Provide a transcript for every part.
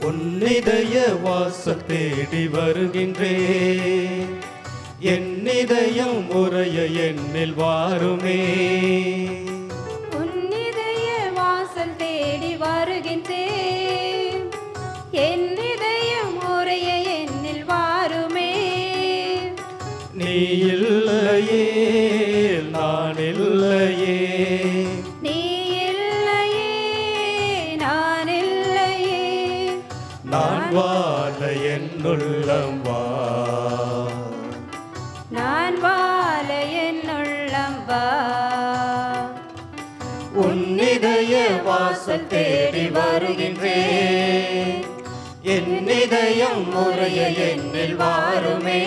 உன்னிதய வாசல் தேடி வருகின்றேன் என் இதயம் உரைய என்னில் வாருமே உன்னிதய வாசல் தேடி வருகின்றேன் என் இதயம் உரைய என்னில் வாருமே நீ இல்லையே நான் இல்லையே நீ இல்லையே நான் இல்லையே நான் வாழ என்னுள்ளம் வா நான் வாழ என் உள்ளம் வா உன்னிதய வாசல் தேடி வருகின்றேன் என் இதயம் முறைய என்னில் வாருமே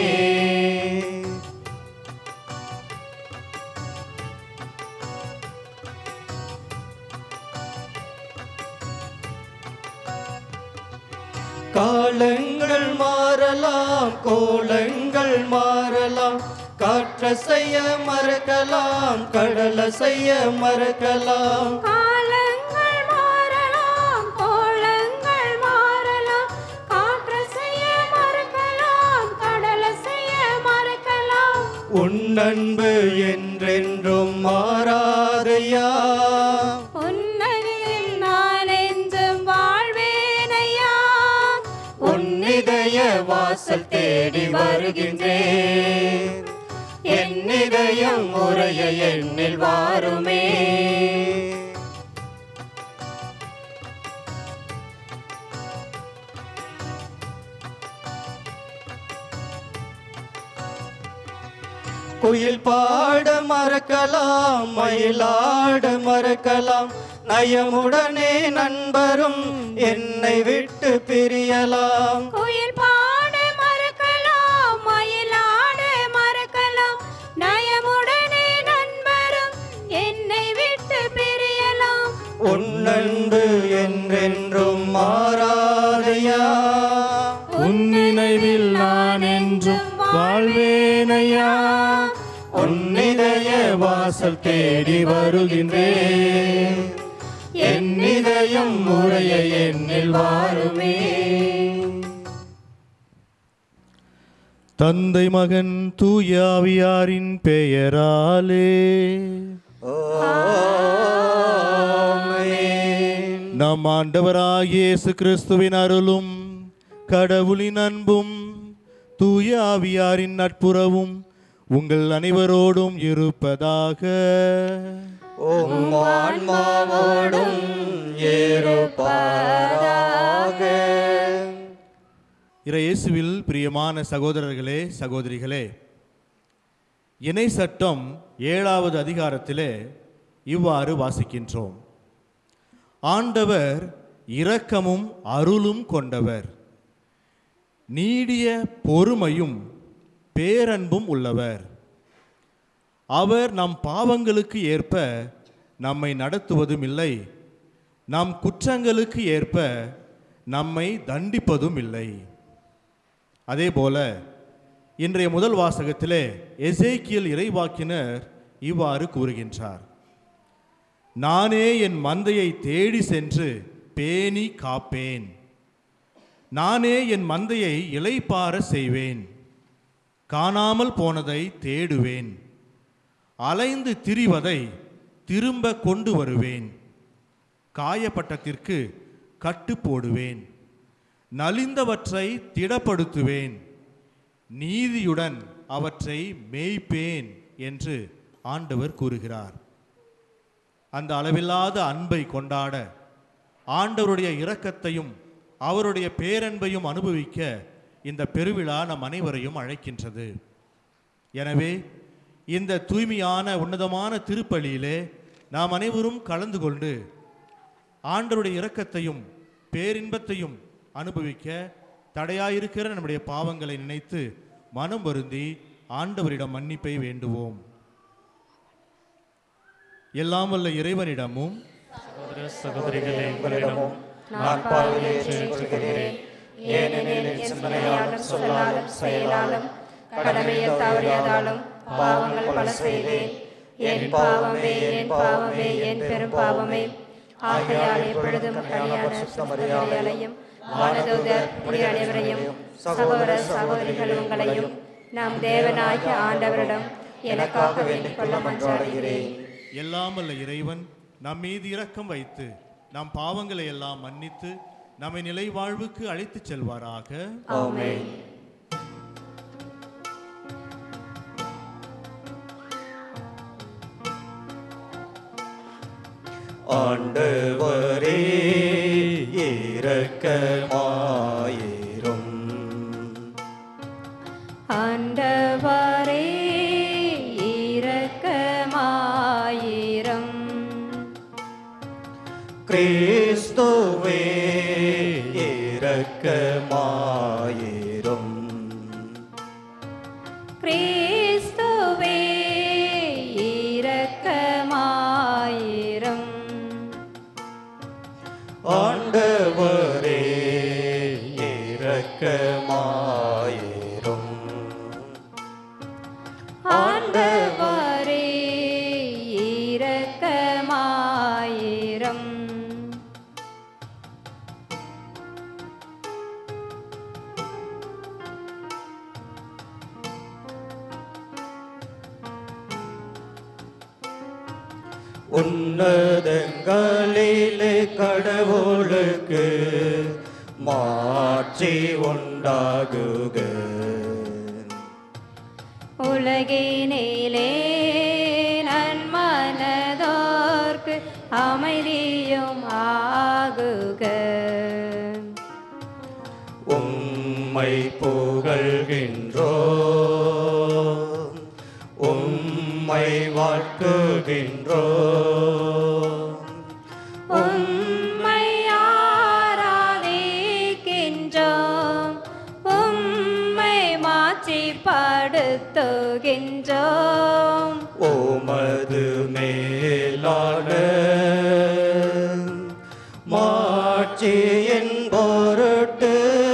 காலங்கள் மாறலாம் கோலங்கள் மாறலாம் காற்ற செய்ய மறக்கலாம் கடல செய்ய மறக்கலாம் காலங்கள் மாறலாம் கோலங்கள் மாறலாம் காற்று செய்ய மறக்கலாம் கடல செய்ய மறக்கலாம் உன் அன்பு என்றென்றும் மாறாதையா உன்னதில் நான் என்றும் வாழ்வேனையா உன் இதய வாசல் தேடி வருகின்றேன் என் இதயம் முறைய எண்ணில் வாருமே குயில் பாட மறக்கலாம் மயிலாட மறக்கலாம் நயமுடனே நண்பரும் என்னை விட்டு பிரியலாம் குயில் பாட மறக்கலாம் மயிலாட மறக்கலாம் நயமுடனே நண்பரும் என்னை விட்டு பிரியலாம் உன் அன்பு என்றென்றும் மாறாதையா உன் நினைவில் நான் என்றும் வாழ்வேனையா உன் இதய வாசல் தேடி வருகின்றேன் என் இதயம் முறைய எண்ணில் வாருமே தந்தை மகன் தூயாவியாரின் பெயராலே ஆமென். நம் ஆண்டவராகிய இயேசு கிறிஸ்துவின் அருளும் கடவுளின் அன்பும் தூய ஆவியாரின் நட்புறவும் உங்கள் அனைவரோடும் இருப்பதாக உம் ஆன்மாவோடும் ஏறுபாராக இயேசுவில் பிரியமான சகோதரர்களே சகோதரிகளே இணை சட்டம் ஏழாவது அதிகாரத்திலே இவ்வாறு வாசிக்கின்றோம் ஆண்டவர் இரக்கமும் அருளும் கொண்டவர் நீடிய பொறுமையும் பேரன்பும் உள்ளவர் அவர் நம் பாவங்களுக்கு ஏற்ப நம்மை நடத்துவதும் இல்லை நம் குற்றங்களுக்கு ஏற்ப நம்மை தண்டிப்பதும் இல்லை அதேபோல இன்றைய முதல் வாசகத்திலே எசேக்கியல் இறைவாக்கினர் இவ்வாறு கூறுகின்றார் நானே என் மந்தையை தேடி சென்று பேணி காப்பேன் நானே என் மந்தையை இளைப்பார செய்வேன் காணாமல் போனதை தேடுவேன் அலைந்து திரிவதை திரும்ப கொண்டு வருவேன் காயப்பட்டத்திற்கு கட்டு போடுவேன் நலிந்தவற்றை திடப்படுத்துவேன் நீதியுடன் அவற்றை மேய்ப்பேன் என்று ஆண்டவர் கூறுகிறார் அந்த அளவில்லாத அன்பை கொண்டாட ஆண்டவருடைய இரக்கத்தையும் அவருடைய பேரன்பையும் அனுபவிக்க இந்த பெருவிழா நம் அனைவரையும் அழைக்கின்றது எனவே இந்த தூய்மையான உன்னதமான திருப்பலியிலே நாம் அனைவரும் கலந்து கொண்டு ஆண்டவருடைய இரக்கத்தையும் பேரின்பத்தையும் அனுபவிக்க தடையாயிருக்கிற நம்முடைய பாவங்களை நினைத்து மனம் வருந்தி ஆண்டவரிடம் மன்னிப்பை வேண்டுவோம் எல்லாம் வல்ல இறைவனிடமும் சகோதர சகோதரிகளே உங்களிடமும் நான் பாவியை ஏற்றுக்கொள்கிறேன் ஏனெனில் என் சிந்தனையாலும் சொல்லாலும் செயலாலும் கடமையில் தவறியதாலும் பாவங்கள் பல செய்தேன் என் பாவமே என் பாவமே என் பெரும் பாவமே ஆகையால் எப்பொழுதும் கல்யாண சுத்தமரியாதையும் வானதூதர் புனித அனைவரையும் சகோதர சகோதரிகள் உங்களையும் நம் தேவனாகிய ஆண்டவரிடம் எனக்காக வேண்டிக் கொள்ள மன்றாடுகிறேன் எல்லாம் வல்ல இறைவன் நம் மீது இரக்கம் வைத்து நம் பாவங்களை எல்லாம் மன்னித்து நம்மை நிலை வாழ்வுக்கு அழைத்துச் செல்வாராக ஆமென் ஆண்டவரே இரக்கமாயிரும் ஆண்டவரே இரக்கமாயிரம் கிறிஸ்துவே இரக்கமாயிரும் கிறிஸ்துவே இரக்கமாயிரம் ஆண்டவரே இரக்கமாயிரும் ஆண்டவரே இரக்கமாயிரம் உன்னதங்களிலே கடவுளுக்கு மாட்சி உண்டாகுக உலகினிலே நன்மனதோர்க்கு அமைதியும் ஆகுக உம்மை புகழ்கின்றோ உம்மை வாழ்த்துகின்றோ உம்மை ஆராதிக்கின்றோம் உம்மை மாட்சிப்படுத்துகின்றோம் உமது மேலான மாட்சியின் பொருட்டு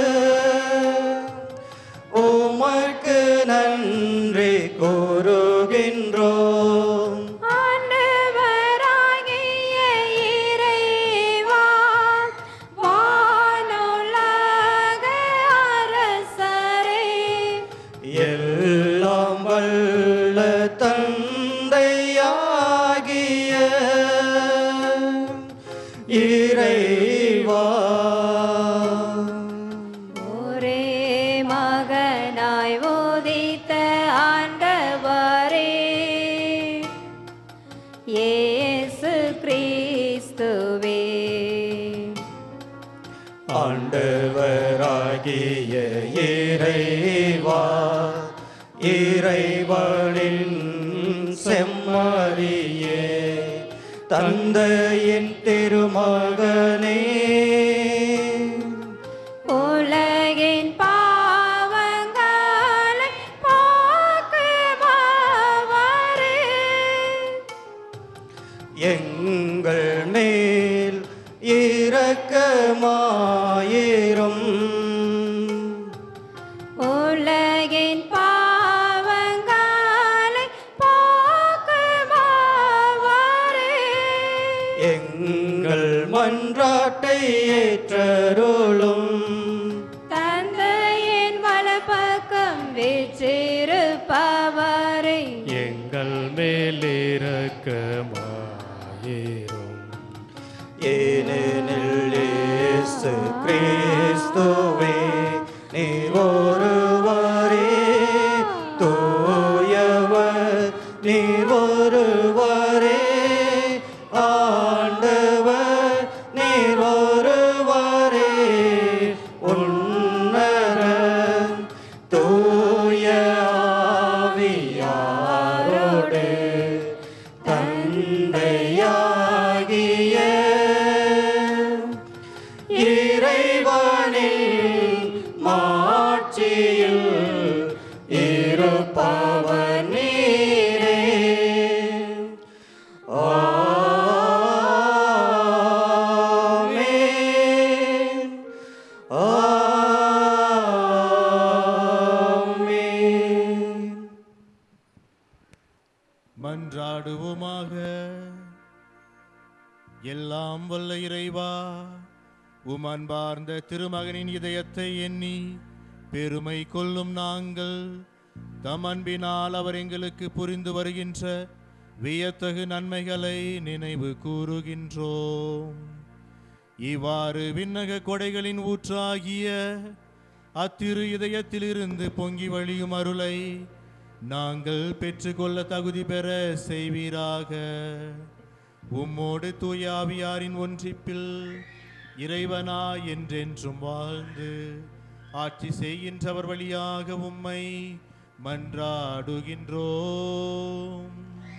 உமக்கு நன்றி கூறுகின்றோம் ஆண்டவராகிய இறைவா, வானுலக அரசரே, எல்லாம் வல்ல தந்தையாகிய இறைவா ஒரே மகனாய் உதித்த ஆண்டவரே, இயேசு கிறிஸ்துவே ஆண்டவராகிய இறைவா இறைவனின் செம்மறியே தந்தையின் திருமகனே உலகின் பாவங்களை போக்குபவரே, எங்கள் மேல் இரக்கமாயிரும் உலகின் பாவங்களை போக்குபவரே, எங்கள் மன்றாட்டை ஏற்றருளும் தந்தையின் வலப்பக்கம் வீற்றிருப்பவரே எங்கள் மேலிரக்கமாயிரும் ஏனெனில் இயேசு கிறிஸ்துவே நீர் ஒருவரே தூயவர் நீர் ஒருவரே ஆண்டவர் நீர் ஒருவரே உன்னர தூய ஆவியாரோடு தந்தையாகிய இறைவனின் மாட்சியில் இருப்பவர் நீரே ஆமென் ஆமென் மன்றாடுவோமாக எல்லாம் வல்ல இறைவா உம் அன்பார்ந்த திருமகனின் இதயத்தை எண்ணி பெருமை கொள்ளும் நாங்கள் தம் அன்பினால் அவர் எங்களுக்கு புரிந்து வருகின்ற வியத்தகு நன்மைகளை நினைவு கூறுகின்றோம் இவ்வாறு விண்ணக கொடைகளின் ஊற்றாகிய அத்திரு இதயத்திலிருந்து பொங்கி வழியும் அருளை நாங்கள் பெற்றுக்கொள்ள தகுதி பெற செய்வீராக உம்மோடு தூய ஆவியாரின் ஒன்றிப்பில் இறைவனா என்றென்றும் வாழ்ந்து ஆட்சி செய்கின்றவர் வழியாக உம்மை மன்றாடுகின்றோம்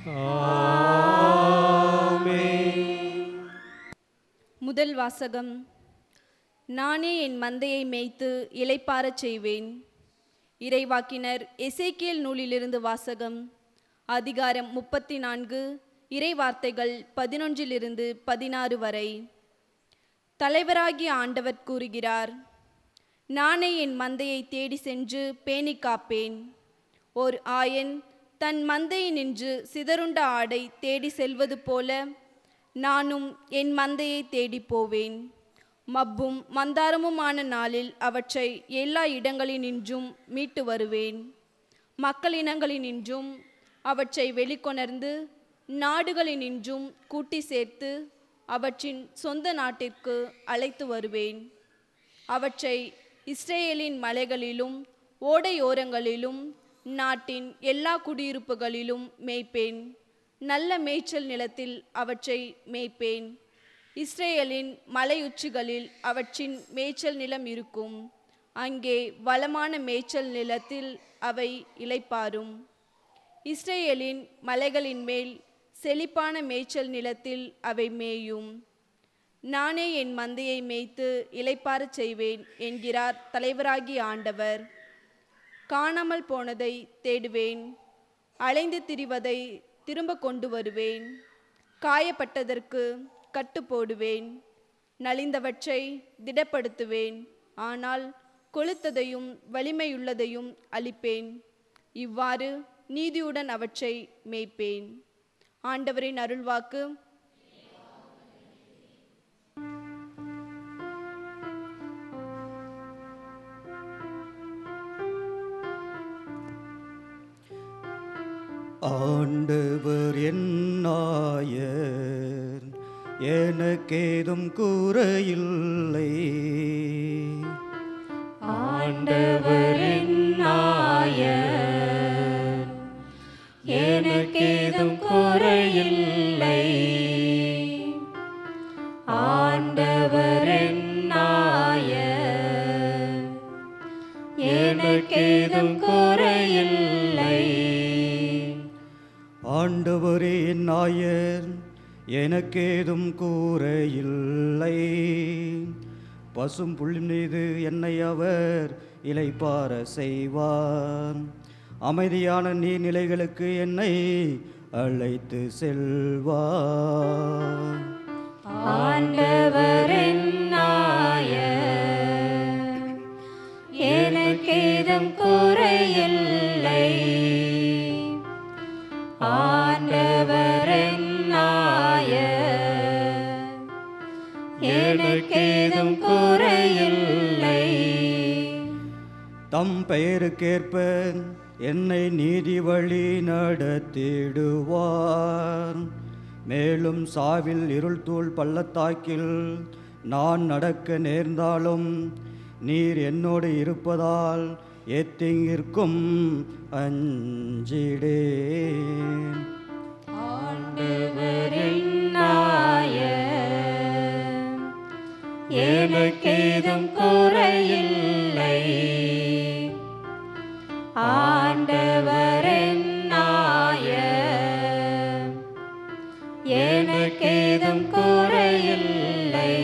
முதல் வாசகம் நானே என் மந்தையை மேய்த்து இளைப்பாறச் செய்வேன் இறைவாக்கினர் எசேக்கியேல் நூலிலிருந்து வாசகம் அதிகாரம் முப்பத்தி நான்கு இறைவார்த்தைகள் பதினொன்றிலிருந்து பதினாறு வரை தலைவராகிய ஆண்டவர் கூறுகிறார் நானே என் மந்தையை தேடி சென்று பேணி காப்பேன் ஓர் ஆயன் தன் மந்தையை நின்று சிதறுண்ட ஆடை தேடி செல்வது போல நானும் என் மந்தையை தேடி போவேன் மப்பும் மந்தாரமுமான நாளில் அவற்றை எல்லா இடங்களினின்றும் மீட்டு வருவேன் மக்களினங்களினின்றும் அவற்றை வெளிக்கொணர்ந்து நாடுகளினின்றும் கூட்டி சேர்த்து அவற்றின் சொந்த நாட்டிற்கு அழைத்து வருவேன் அவற்றை இஸ்ரேலின் மலைகளிலும் ஓடையோரங்களிலும் நாட்டின் எல்லா குடியிருப்புகளிலும் மேய்ப்பேன் நல்ல மேய்ச்சல் நிலத்தில் அவற்றை மேய்ப்பேன் இஸ்ரேலின் மலையுச்சிகளில் அவற்றின் மேய்ச்சல் நிலம் இருக்கும் அங்கே வளமான மேய்ச்சல் நிலத்தில் அவை இளைப்பாரும் இஸ்ரேலின் மலைகளின் மேல் செழிப்பான மேய்ச்சல் நிலத்தில் அவை மேயும் நானே என் மந்தையை மேய்த்து இளைப்பாறச் செய்வேன் என்கிறார் தலைவராகிய ஆண்டவர் காணாமல் போனதை தேடுவேன் அலைந்து திரிவதை திரும்ப கொண்டு வருவேன் காயப்பட்டதற்கு கட்டு போடுவேன் நலிந்தவற்றை திடப்படுத்துவேன் ஆனால் கொளுத்ததையும் வலிமையுள்ளதையும் அளிப்பேன் இவ்வாறு நீதியுடன் அவற்றை மேய்ப்பேன் ஆண்டவரின் அருள்வாக்கு ஆண்டவர் என்னாயர் எனக்கேதும் கூறையில்லை ஆண்டவரின் நாயர் எனக்கேதும் குறையில்லை ஆண்டவரின் நாயர் எனக்கேதும் குறையில்லை ஆண்டவரே என் நாயர் எனக்கேதும் கூறையில்லை பசும் புல் மீது என்னை அவர் இலைப்பார செய்வார் அமைதியான நீர்நிலைகளுக்கு என்னை அழைத்து செல்வார் ஆண்டவரின் நாயர் எனக்கேதும் குறையில்லை ஆண்டவரின் நாயர் எனக்கேதும் குறையில்லை தம் பெயருக்கேற்ப என்னை நீதி வழி நடத்திடுவார் மேலும் சாவில் இருள் தூள் பள்ளத்தாக்கில் நான் நடக்க நேர்ந்தாலும் நீர் என்னோடு இருப்பதால் எத்திங்கிற்கும் அஞ்சிடேன் ஆண்டவரின் நாயர் எனக்கேதும் குறையில்லை ஆண்டவரின் நாயர் எனக்கேதும் குறையில்லை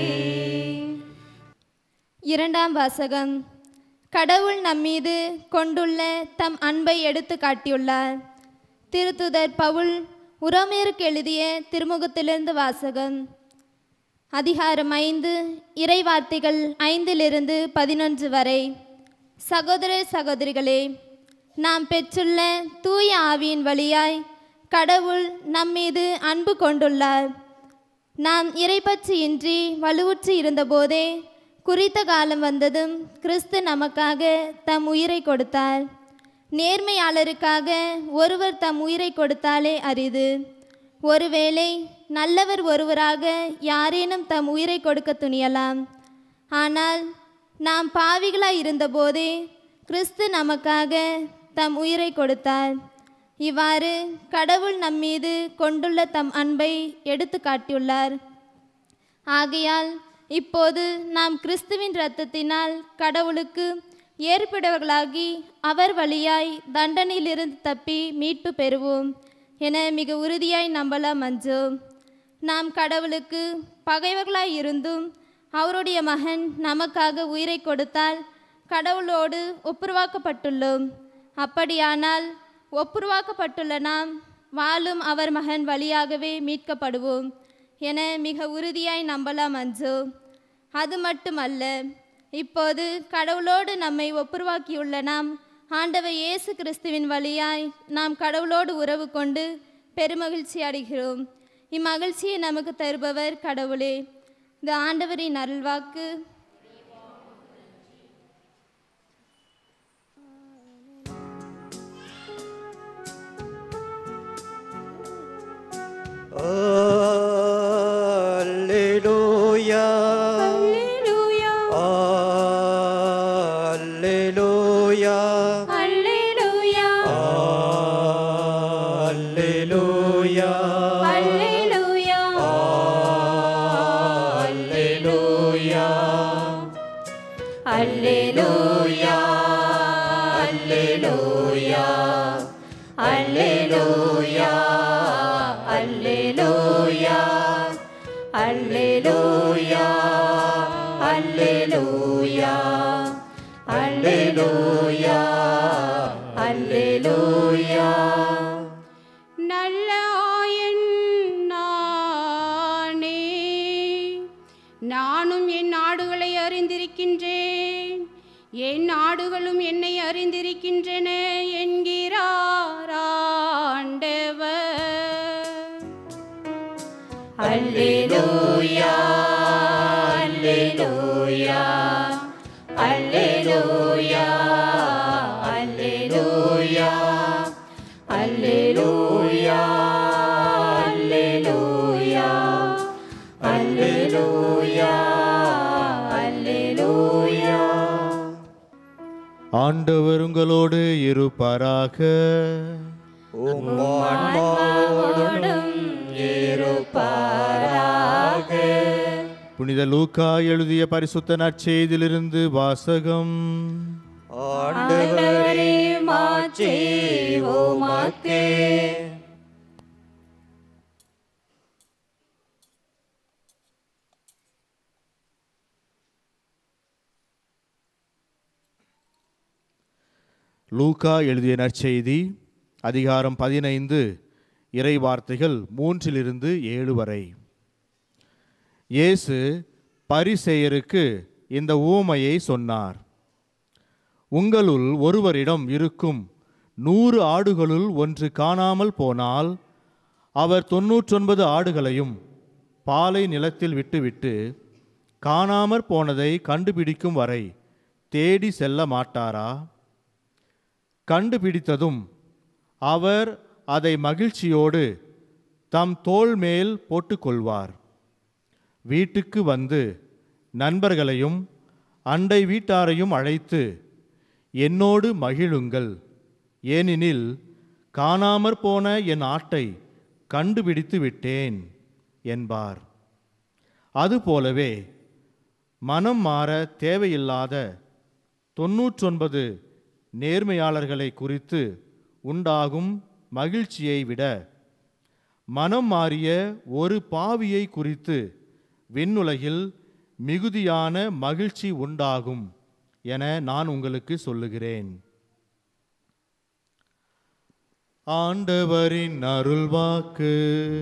இரண்டாம் வாசகம் கடவுள் நம்மீது கொண்டுள்ள தம் அன்பை எடுத்து காட்டியுள்ளார் திருத்துதர் பவுல் உரோமேருக்கு எழுதிய திருமுகத்திலிருந்து வாசகம் அதிகாரம் ஐந்து இறைவார்த்தைகள் ஐந்திலிருந்து பதினொன்று வரை சகோதர சகோதரிகளே நாம் பெற்றுள்ள தூய ஆவியின் வழியாய் கடவுள் நம்மீது அன்பு கொண்டுள்ளார் நாம் இறைப்பற்றியின்றி வலுவுற்று இருந்தபோதே குறித்த காலம் வந்ததும் கிறிஸ்து நமக்காக தம் உயிரை கொடுத்தார் நேர்மையாளருக்காக ஒருவர் தம் உயிரை கொடுத்தாலே அரிது ஒருவேளை நல்லவர் ஒருவராக யாரேனும் தம் உயிரை கொடுக்க துணியலாம் ஆனால் நாம் பாவிகளாய் இருந்தபோதே கிறிஸ்து நமக்காக தம் உயிரை கொடுத்தார் இவ்வாறு கடவுள் நம்மீது கொண்டுள்ள தம் அன்பை எடுத்து காட்டியுள்ளார் ஆகையால் இப்போது நாம் கிறிஸ்துவின் இரத்தத்தினால் கடவுளுக்கு ஏற்புடையவர்களாகி அவர் வழியாய் தண்டனையிலிருந்து தப்பி மீட்பு பெறுவோம் என மிக உறுதியாய் நம்பலாம் அஞ்சோ நாம் கடவுளுக்கு பகைவர்களாய் இருந்தும் அவருடைய மகன் நமக்காக உயிரை கொடுத்தால் கடவுளோடு ஒப்புரவாக்கப்பட்டுள்ளோம் அப்படியானால் ஒப்புரவாக்கப்பட்டுள்ள நாம் வாழும் அவர் மகன் வழியாகவே மீட்கப்படுவோம் என மிக உறுதியாய் நம்பலாம் அஞ்சோ அது மட்டுமல்ல இப்போது கடவுளோடு நம்மை ஒப்புரவாக்கியுள்ள நாம் ஆண்டவர் இயேசு கிறிஸ்துவின் வழியாய் நாம் கடவுளோடு உறவு கொண்டு பெருமகிழ்ச்சி அடைகிறோம் இம்மகிழ்ச்சியை நமக்கு தருபவர் கடவுளே இது ஆண்டவரின் அருள்வாக்கு அல்லேலூயா அல்லேலூயா அல்லேலூயா அல்லேலூயா அல்லேலூயா அல்லேலூயா அல்லேலூயா அல்லேலூயா அல்லேலூயா அல்லேலூயா அல்லேலூயா அல்லேலூயா அல்லேலூயா அல்லேலூயா நல்ல ஆயன் நானே நானும் என் நாடுகளை அறிந்திருக்கின்றேன் என் நாடுகளும் என்னை அறிந்திருக்கின்றன என்கிறார் ஆண்டவர் அல்லேலூயா அல்லேலூயா அல்லேலூயா அல்லேலூயா அல்லேலூயா அல்லேலூயா அல்லேலூயா அல்லேலூயா ஆண்டவர் உங்களோடு இருப்பாராக உம் ஆன்மாவோடும் இருப்பாராக புனித லூக்கா எழுதிய பரிசுத்த நற்செய்தியிலிருந்து வாசகம் ஆண்டவரே மாட்சி உமக்கே லூக்கா எழுதிய நற்செய்தி அதிகாரம் பதினைந்து இறை வார்த்தைகள் மூன்றிலிருந்து ஏழு வரை இயேசு பரிசேயருக்கு இந்த ஊமையை சொன்னார் உங்களுள் ஒருவரிடம் இருக்கும் நூறு ஆடுகளுள் ஒன்று காணாமல் போனால் அவர் தொன்னூற்றொன்பது ஆடுகளையும் பாலை நிலத்தில் விட்டுவிட்டு காணாமற் போனதை கண்டுபிடிக்கும் வரை தேடி செல்ல மாட்டாரா கண்டுபிடித்ததும் அவர் அதை மகிழ்ச்சியோடு தம் தோள் மேல் போட்டுக்கொள்வார் வீட்டுக்கு வந்து நண்பர்களையும் அண்டை வீட்டாரையும் அழைத்து என்னோடு மகிழுங்கள் ஏனெனில் காணாமற் போன என் ஆட்டை கண்டுபிடித்து விட்டேன் என்பார் அதுபோலவே மனம் மாற தேவையில்லாத தொன்னூற்றொன்பது நேர்மையாளர்களை குறித்து உண்டாகும் மகிழ்ச்சியை விட மனம் மாறிய ஒரு பாவியை குறித்து விண்ணுலகில் மிகுதியான மகிழ்ச்சி உண்டாகும் என நான் உங்களுக்கு சொல்லுகிறேன் ஆண்டவரின் அருள்வாக்கு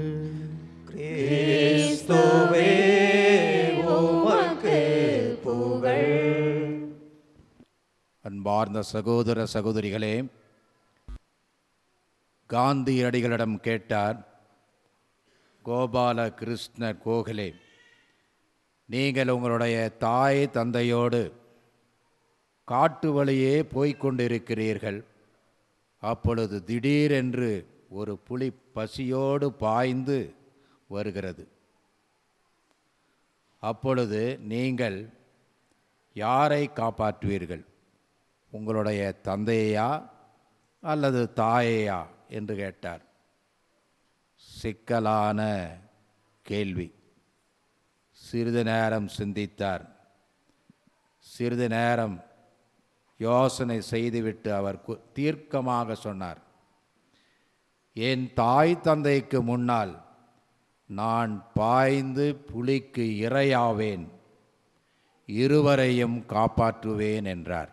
கிறிஸ்துவே உமக்கு புகழ் அன்பார்ந்த சகோதர சகோதரிகளே காந்தியடிகளிடம் கேட்டார் கோபால கிருஷ்ணர் கோகலே நீங்கள் உங்களுடைய தாய் தந்தையோடு காட்டு வழியே போய்க் கொண்டிருக்கிறீர்கள் அப்பொழுது திடீரென்று ஒரு புலி பசியோடு பாய்ந்து வருகிறது அப்பொழுது நீங்கள் யாரை காப்பாற்றுவீர்கள் உங்களுடைய தந்தையா அல்லது தாயையா என்று கேட்டார் சிக்கலான கேள்வி சிறிது நேரம் சிந்தித்தார் சிறிது நேரம் யோசனை செய்துவிட்டு அவர் கு- தீர்க்கமாக சொன்னார் என் தாய் தந்தைக்கு முன்னால் நான் பாய்ந்து புலிக்கு இரையாவேன் இருவரையும் காப்பாற்றுவேன் என்றார்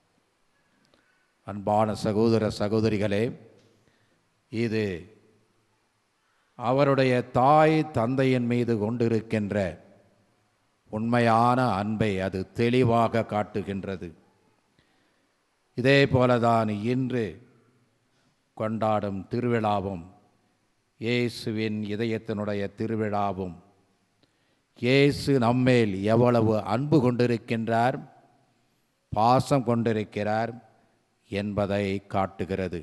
அன்பான சகோதர சகோதரிகளே இது அவருடைய தாய் தந்தையின் மீது கொண்டிருக்கின்ற உண்மையான அன்பை அது தெளிவாக காட்டுகின்றது இதே போலதான் இன்று கொண்டாடும் திருவிழாவும் இயேசுவின் இதயத்தினுடைய திருவிழாவும் இயேசு நம்மேல் எவ்வளவு அன்பு கொண்டிருக்கின்றார் பாசம் கொண்டிருக்கிறார் என்பதை காட்டுகிறது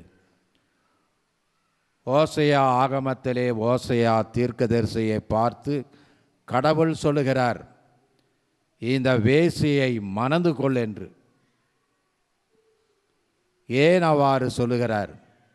ஓசையா ஆகமத்திலே ஓசையா தீர்க்கதரிசியை பார்த்து கடவுள் சொல்லுகிறார் இந்த வேசியை மணந்து கொள் என்று ஏன் அவ்வாறு சொல்லுகிறார்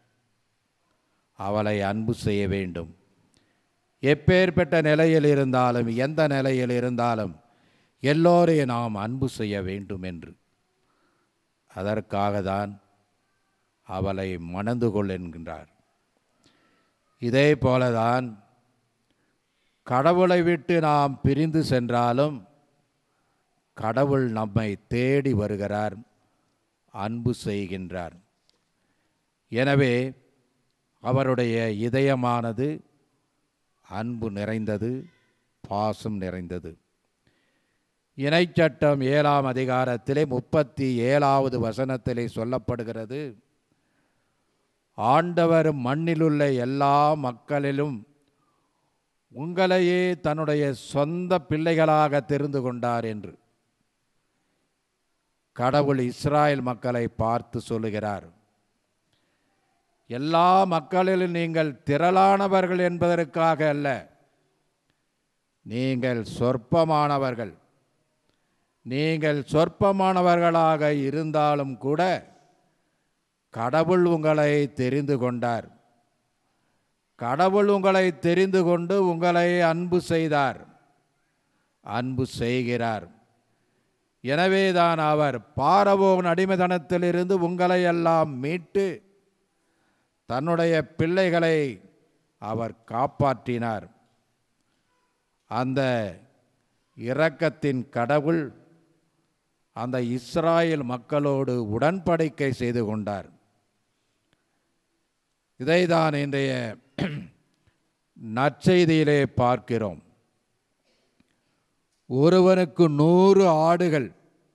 அவளை அன்பு செய்ய வேண்டும் எப்பேற்பட்ட நிலையில் இருந்தாலும் எந்த நிலையில் இருந்தாலும் எல்லோரையும் நாம் அன்பு செய்ய வேண்டும் என்று அதற்காக தான் அவளை மணந்து கொள் என்கின்றார் இதே போலதான் கடவுளை விட்டு நாம் பிரிந்து சென்றாலும் கடவுள் நம்மை தேடி வருகிறார் அன்பு செய்கின்றார் எனவே அவருடைய இதயமானது அன்பு நிறைந்தது பாசம் நிறைந்தது இணைச்சட்டம் ஏழாம் அதிகாரத்திலே முப்பத்தி ஏழாவது வசனத்திலே சொல்லப்படுகிறது ஆண்டவர் மண்ணிலுள்ள எல்லா மக்களிலும் உங்களையே தன்னுடைய சொந்த பிள்ளைகளாக தெரிந்து கொண்டார் என்று கடவுள் இஸ்ராயல் மக்களை பார்த்து சொல்லுகிறார் எல்லா மக்களிலும் நீங்கள் திரளானவர்கள் என்பதற்காக அல்ல நீங்கள் சொற்பமானவர்கள் நீங்கள் சொற்பமானவர்களாக இருந்தாலும் கூட கடவுள் உங்களை தெரிந்து கொண்டார் கடவுள் உங்களை தெரிந்து கொண்டு உங்களை அன்பு செய்தார் அன்பு செய்கிறார் எனவேதான் அவர் பாரவோன் அடிமைதனத்திலிருந்து உங்களை எல்லாம் மீட்டு தன்னுடைய பிள்ளைகளை அவர் காப்பாற்றினார் அந்த இரக்கத்தின் கடவுள் அந்த இஸ்ராயேல் மக்களோடு உடன்படிக்கை செய்து கொண்டார் இதைதான் இன்றைய நற்செய்தியிலே பார்க்கிறோம் ஒருவனுக்கு நூறு ஆடுகள்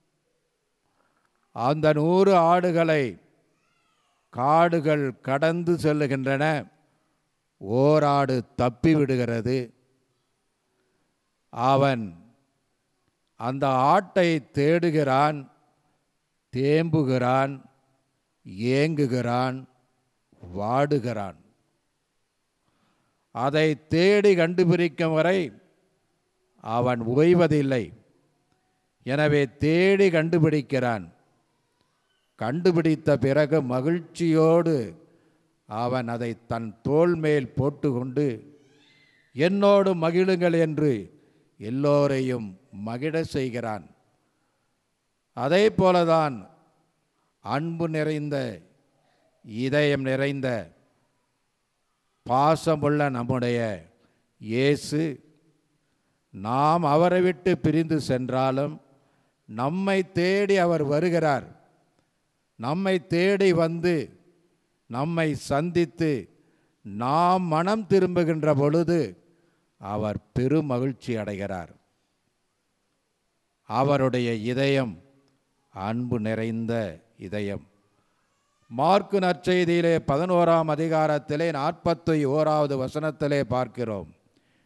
அந்த நூறு ஆடுகளை காடுகள் கடந்து செல்லுகின்றன ஓராடு தப்பி விடுகிறது அவன் அந்த ஆட்டை தேடுகிறான் தேம்புகிறான் ஏங்குகிறான் வாடுகிறான் அதை தேடி கண்டுபிடிக்கும் வரை அவன் ஓய்வதில்லை எனவே தேடி கண்டுபிடிக்கிறான் கண்டுபிடித்த பிறகு மகிழ்ச்சியோடு அவன் அதை தன் தோள் மேல் போட்டுக்கொண்டு என்னோடு மகிழுங்கள் என்று எல்லோரையும் மகிழ செய்கிறான் அதே போலதான் அன்பு நிறைந்த இதயம் நிறைந்த பாசமுள்ள நம்முடைய இயேசு நாம் அவரை விட்டு பிரிந்து சென்றாலும் நம்மை தேடி அவர் வருகிறார் நம்மை தேடி வந்து நம்மை சந்தித்து நாம் மனம் திரும்புகின்ற பொழுது அவர் பெரும் மகிழ்ச்சி அடைகிறார் அவருடைய இதயம் அன்பு நிறைந்த இதயம் மார்க்கு நற்செய்தியிலே பதினோராம் அதிகாரத்திலே நாற்பத்தி ஓராவது வசனத்திலே பார்க்கிறோம்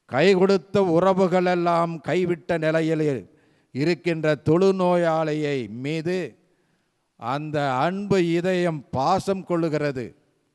கை கொடுத்த உறவுகளெல்லாம் கைவிட்ட நிலையில் இருக்கின்ற தொழுநோயாளியை மீது அந்த அன்பு இதயம் பாசம் கொள்ளுகிறது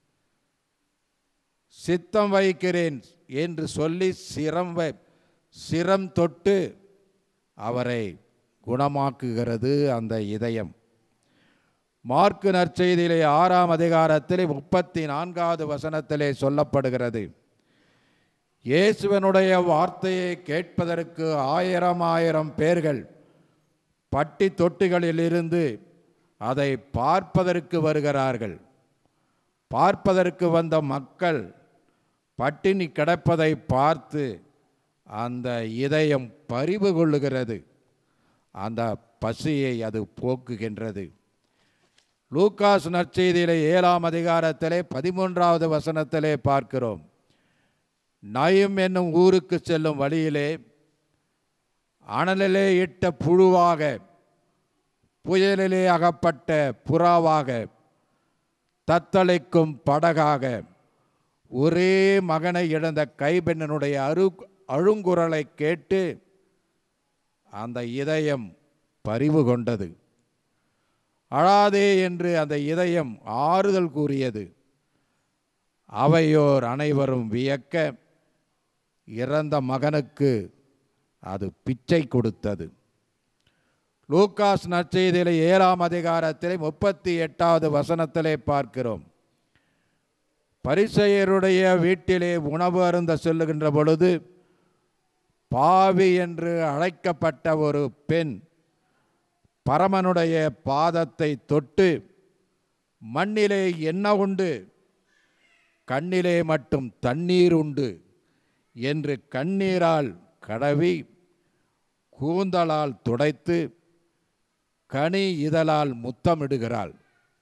சித்தம் வைக்கிறேன் என்று சொல்லி சிரம் வை சிரம் தொட்டு அவரை குணமாக்குகிறது அந்த இதயம் மார்க்கு நற்செய்தியிலே ஆறாம் அதிகாரத்திலே முப்பத்தி நான்காவது வசனத்திலே சொல்லப்படுகிறது இயேசுவனுடைய வார்த்தையை கேட்பதற்கு ஆயிரம் ஆயிரம் பேர்கள் பட்டி தொட்டிகளிலிருந்து அதை பார்ப்பதற்கு வருகிறார்கள் பார்ப்பதற்கு வந்த மக்கள் பட்டினி கிடப்பதை பார்த்து அந்த இதயம் பரிவு கொள்ளுகிறது அந்த பசியை அது போக்குகின்றது லூக்காஸ் நற்செய்தியிலே ஏழாம் அதிகாரத்திலே பதிமூன்றாவது வசனத்திலே பார்க்கிறோம் நயம் என்னும் ஊருக்கு செல்லும் வழியிலே அனலிலே இட்ட புழுவாக புயலிலே அகப்பட்ட புறாவாக தத்தளிக்கும் படகாக ஒரே மகனை இழந்த கைபெண்ணனுடைய அரு அழுங்குரலை கேட்டு அந்த இதயம் பரிவு கொண்டது அழாதே என்று அந்த இதயம் ஆறுதல் கூறியது அவையோர் அனைவரும் வியக்க இறந்த மகனுக்கு அது பிச்சை கொடுத்தது லூக்காஸ் நற்செய்தியிலே ஏழாம் அதிகாரத்திலே முப்பத்தி எட்டாவது வசனத்திலே பார்க்கிறோம் பரிசெயருடைய வீட்டிலே உணவு அருந்த செல்லுகின்ற பொழுது பாவி என்று அழைக்கப்பட்ட ஒரு பெண் பரமனுடைய பாதத்தை தொட்டு மண்ணிலே என்ன உண்டு கண்ணிலே மட்டும் தண்ணீர் உண்டு என்று கண்ணீரால் கடவி கூந்தலால் துடைத்து கனி இதழால் முத்தமிடுகிறாள்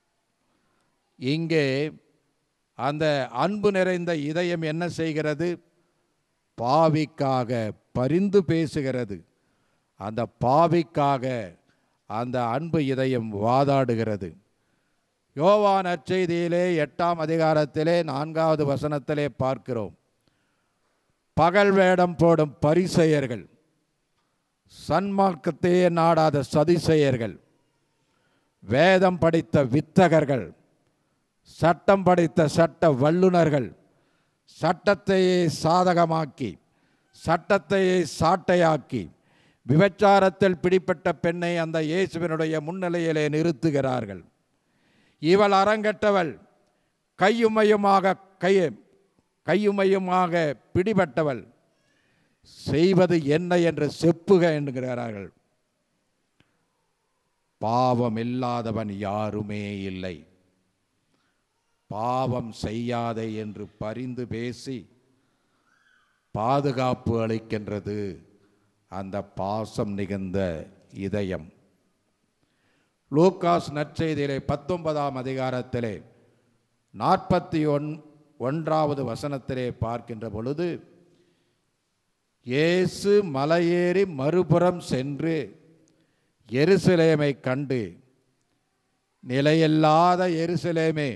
இங்கே அந்த அன்பு நிறைந்த இதயம் என்ன செய்கிறது பாவிக்காக பரிந்து பேசுகிறது அந்த பாவிக்காக அந்த அன்பு இதயம் வாதாடுகிறது யோவான் நற்செய்தியிலே எட்டாம் அதிகாரத்திலே நான்காவது வசனத்திலே பார்க்கிறோம் பகல் வேடம் போடும் பரிசெயர்கள் சன்மார்க்கத்தையே நாடாத சதிசெயர்கள் வேதம் படித்த வித்தகர்கள் சட்டம் படித்த சட்ட வல்லுனர்கள் சட்டத்தையே சாதகமாக்கி சட்டத்தையே சாட்டையாக்கி விபச்சாரத்தில் பிடிப்பட்ட பெண்ணை அந்த இயேசுவினுடைய முன்னிலையிலே நிறுத்துகிறார்கள் இவள் அரங்கட்டவள் கையுமையுமாக கை கையுமையுமாக பிடிபட்டவள் செய்வது என்ன என்று செப்புக என்கிறார்கள் பாவம் இல்லாதவன் யாருமே இல்லை பாவம் செய்யாதே என்று பரிந்து பேசி பாதுகாப்பு அளிக்கின்றது அந்த பாசம் நிகழ்ந்த இதயம் லூக்காஸ் நற்செய்தியிலே பத்தொன்பதாம் அதிகாரத்திலே நாற்பத்தி ஒன் ஒன்றாவது வசனத்திலே பார்க்கின்ற பொழுது இயேசு மலையேறி மறுபுறம் சென்று எருசலேமை கண்டு நிலையில்லாத எருசலேமே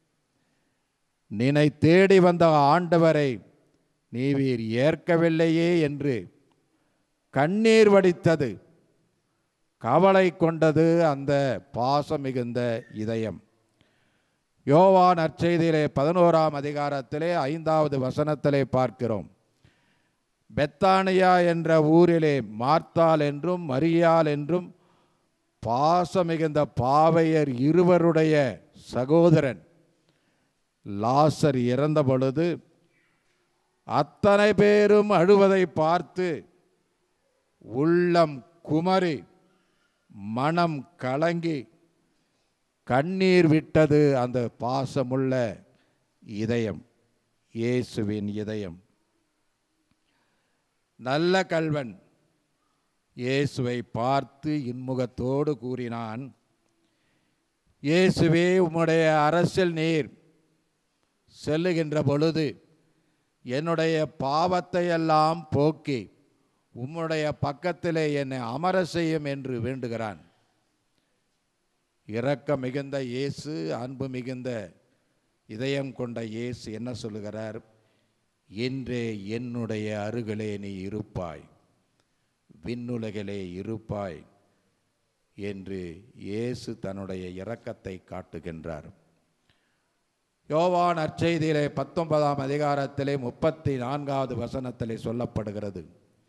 நினை தேடி வந்த ஆண்டவரை நீவீர் ஏற்கவில்லையே என்று கண்ணீர் வடித்தது கவலை கொண்டது அந்த பாசம் மிகுந்த இதயம் யோவா நற்செய்தியிலே பதினோராம் அதிகாரத்திலே ஐந்தாவது வசனத்திலே பார்க்கிறோம் பெத்தானியா என்ற ஊரிலே மார்த்தாள் என்றும் மரியாள் என்றும் பாசமிகுந்த பாவையர் இருவருடைய சகோதரன் லாசர் இறந்த பொழுது அத்தனை பேரும் அழுவதை பார்த்து உள்ளம் குமரி மனம் கலங்கி கண்ணீர் விட்டது அந்த பாசமுள்ள இதயம் இயேசுவின் இதயம் நல்ல கல்வன் இயேசுவை பார்த்து இன்முகத்தோடு கூறினான் இயேசுவே உம்முடைய அரசில் நீர் செல்லுகின்ற பொழுது என்னுடைய பாவத்தை எல்லாம் போக்கி உம்முடைய பக்கத்திலே என்னை அமர செய்யும் என்று வேண்டுகிறான் இரக்க மிகுந்த இயேசு அன்பு மிகுந்த இதயம் கொண்ட இயேசு என்ன சொல்லுகிறார் இன்றே என்னுடைய அருகிலே நீ இருப்பாய் விண்ணுலகிலே இருப்பாய் என்று இயேசு தன்னுடைய இரக்கத்தை காட்டுகின்றார் யோவான் அச்செய்தியிலே பத்தொன்பதாம் அதிகாரத்திலே முப்பத்தி நான்காவது வசனத்திலே சொல்லப்படுகிறது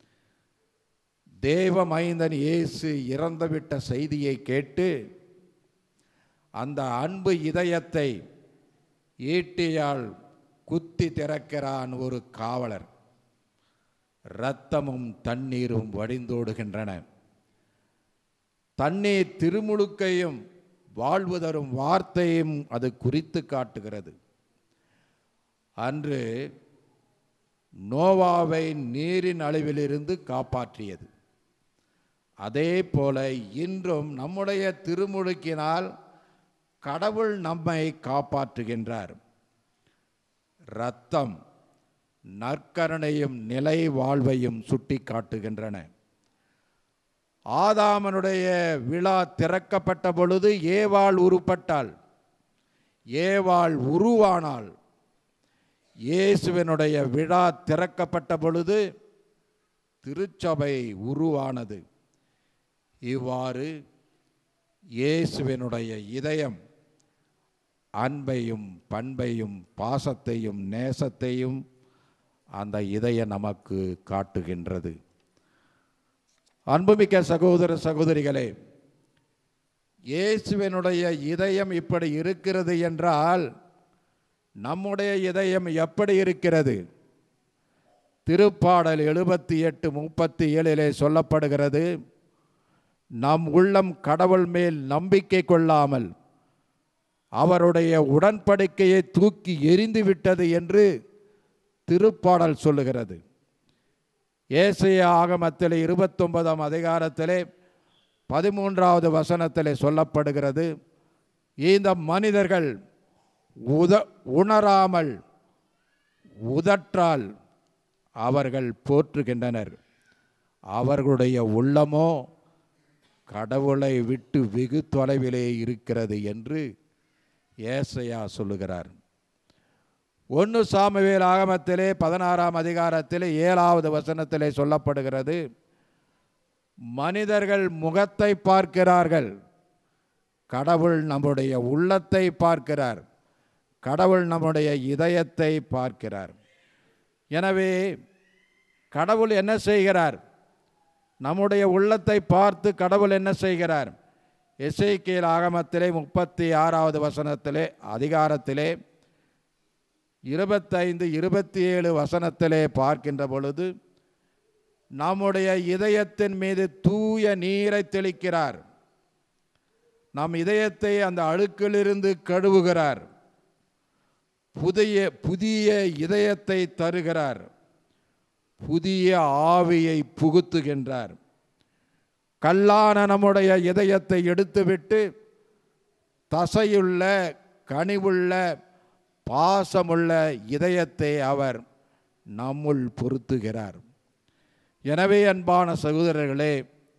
தேவ மைந்தன் இயேசு இறந்துவிட்ட செய்தியை கேட்டு அந்த அன்பு இதயத்தை ஈட்டியால் குத்தி திறக்கிறான் ஒரு காவலர் இரத்தமும் தண்ணீரும் வடிந்தோடுகின்றன தண்ணீர் திருமுழுக்கையும் வாழ்வு தரும் வார்த்தையும் அது குறித்து காட்டுகிறது அன்று நோவாவை நீரின் அழிவிலிருந்து காப்பாற்றியது அதே போல இன்றும் நம்முடைய திருமுழுக்கினால் கடவுள் நம்மை காப்பாற்றுகின்றார் இரத்தம் நற்கருணையும் நிலை வாழ்வையும் சுட்டி காட்டுகின்றன ஆதாமனுடைய விழா திறக்கப்பட்ட பொழுது ஏவாள் உருப்பட்டாள் ஏவாள் உருவானாள் இயேசுவினுடைய விழா திறக்கப்பட்ட பொழுது திருச்சபை உருவானது இவ்வாறு இயேசுவினுடைய இதயம் அன்பையும் பண்பையும் பாசத்தையும் நேசத்தையும் அந்த இதயம் நமக்கு காட்டுகின்றது அன்புமிக்க சகோதர சகோதரிகளே இயேசுவினுடைய இதயம் இப்படி இருக்கிறது என்றால் நம்முடைய இதயம் எப்படி இருக்கிறது திருப்பாடல் எழுபத்தி எட்டு முப்பத்தி ஏழிலே சொல்லப்படுகிறது நம் உள்ளம் கடவுள் மேல் நம்பிக்கை கொள்ளாமல் அவருடைய உடன்படிக்கையை தூக்கி எரிந்து விட்டது என்று திருப்பாடல் சொல்லுகிறது ஏசைய ஆகமத்தில் இருபத்தொன்பதாம் அதிகாரத்திலே பதிமூன்றாவது வசனத்திலே சொல்லப்படுகிறது இந்த மனிதர்கள் உத உணராமல் உதற்றால் அவர்கள் போற்றுகின்றனர் அவர்களுடைய உள்ளமோ கடவுளை விட்டு வெகு தொலைவிலே இருக்கிறது என்று ஏசையா சொல்லுகிறார் ஒன்று சாமுவேல் ஆகமத்திலே பதினாறாம் அதிகாரத்திலே ஏழாவது வசனத்திலே சொல்லப்படுகிறது மனிதர்கள் முகத்தை பார்க்கிறார்கள் கடவுள் நம்முடைய உள்ளத்தை பார்க்கிறார் கடவுள் நம்முடைய இதயத்தை பார்க்கிறார் எனவே கடவுள் என்ன செய்கிறார் நம்முடைய உள்ளத்தை பார்த்து கடவுள் என்ன செய்கிறார் எசேக்கியேல் ஆகமத்திலே முப்பத்தி ஆறாவது வசனத்திலே அதிகாரத்திலே இருபத்தைந்து இருபத்தி ஏழு வசனத்திலே பார்க்கின்ற பொழுது நம்முடைய இதயத்தின் மீது தூய நீரை தெளிக்கிறார் நம் இதயத்தை அந்த அழுக்கிலிருந்து கழுவுகிறார் புதிய புதிய இதயத்தை தருகிறார் புதிய ஆவியை புகுத்துகின்றார் கல்லான நம்முடைய இதயத்தை எடுத்துவிட்டு தசையுள்ள கனிவுள்ள பாசமுள்ள இதயத்தை அவர் நம்முள் பொருத்துகிறார் எனவே அன்பான சகோதரர்களே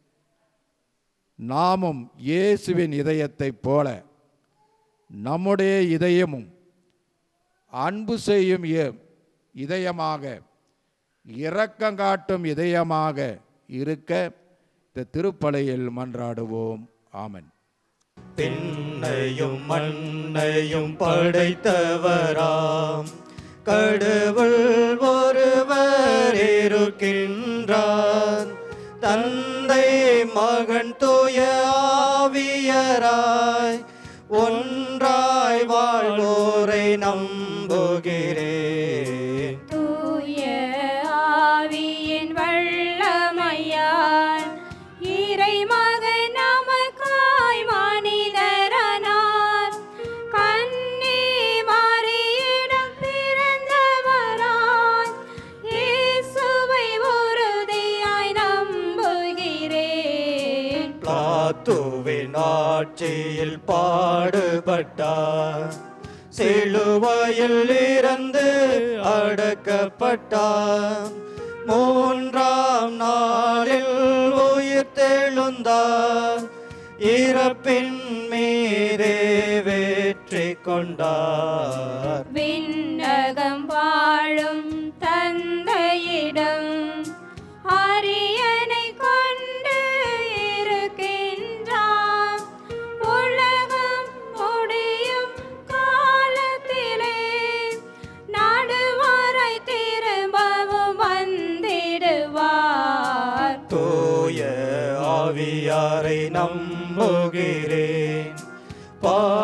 நாமும் இயேசுவின் இதயத்தைப் போல நம்முடைய இதயமும் அன்பு செய்யும் இ- இதயமாக இரக்கம் காட்டும் இதயமாக இருக்க இந்த திருப்பலையில் மன்றாடுவோம் ஆமென் பின்னையும் மண்ணையும் படைத்தவராம் கடவுள் ஒருவர் இருக்கின்றார் தந்தை மகன் தூய ஆவியராய் ஒன்றாய் வாழ்வோரை நம்புகிறேன் தூய ஆவியின் வல்லமையால் இறைமகன் நமக்காய் மனிதரானார் கன்னி மாறியிடம் பிறந்தவராய் இயேசுவை உறுதியாய் நம்புகிறேன் பிளாத்துவின் ஆட்சியில் பாடுபட்டார் சிலுவையில் இறந்து அடக்கப்பட்டார் மூன்றாம் நாளில் உயிர் தெழுந்தார் இறப்பின் மீதே வெற்றி கொண்டார் விண்ணகம் வாழும் த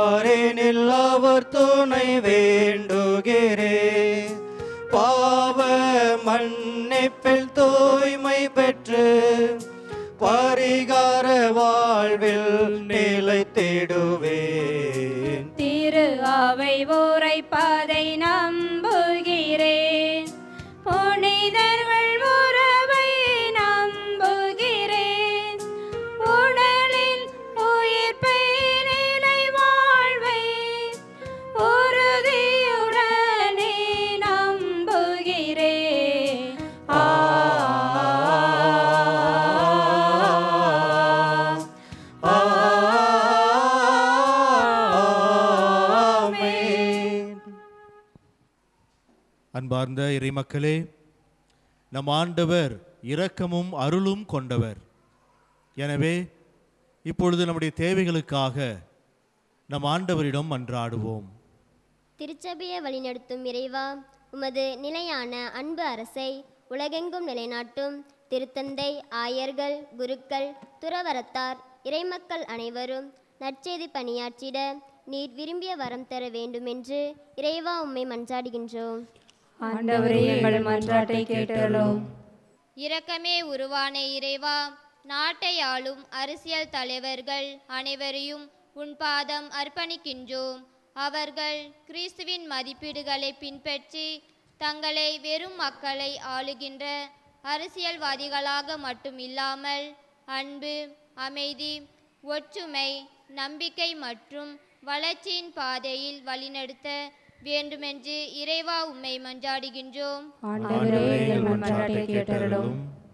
பாரினில் அவர் துணை வேண்டுகிறேன் பாவ மன்னிப்பில் தூய்மை பெற்று பரிகார வாழ்வில் நிலைத்திடுவேன் திரு அவை உரைப்பதை நம்புகிறேன் புனிதர்கள் உறவை நம்புகிறேன் உடலின் உயிர்ப்பை நிலை வாழ்வை உறுதியுடனே நம்புகிறேன் ஆ ஆமென். அன்பார்ந்த இறைமக்களே நம் ஆண்டவர் இரக்கமும் அருளும் கொண்டவர் எனவே இப்பொழுது நம்முடைய தேவைகளுக்காக நம் ஆண்டவரிடம் மன்றாடுவோம் திருச்சபையை வழிநடத்தும் இறைவா உமது நிலையான அன்பு அரசை உலகெங்கும் நிலைநாட்டும் திருத்தந்தை ஆயர்கள் குருக்கள் துறவரத்தார் இறைமக்கள் அனைவரும் நற்செய்தி பணியாற்றிட நீர் விரும்பிய வரம் தர வேண்டுமென்று இறைவா உம்மை மன்றாடுகின்றோம் ஆண்டவரே எங்கள் மன்றாட்டை கேட்டருளும் இரக்கமே உருவான இறைவா நாட்டை ஆளும் அரசியல் தலைவர்கள் அனைவரையும் உன் பாதம் அர்ப்பணிக்கின்றோம் அவர்கள் கிறிஸ்துவின் மதிப்பீடுகளை பின்பற்றி தங்களை வெறும் மக்களை ஆளுகின்ற அரசியல்வாதிகளாக மட்டும் இல்லாமல் அன்பு அமைதி ஒற்றுமை நம்பிக்கை மற்றும் வளர்ச்சியின் பாதையில் வழிநடத்த வேண்டுமென்று இறைவா உம்மை மன்றாடுகின்றோம் ஆண்டவரே எங்கள் மன்றாட்டை கேட்டருளும்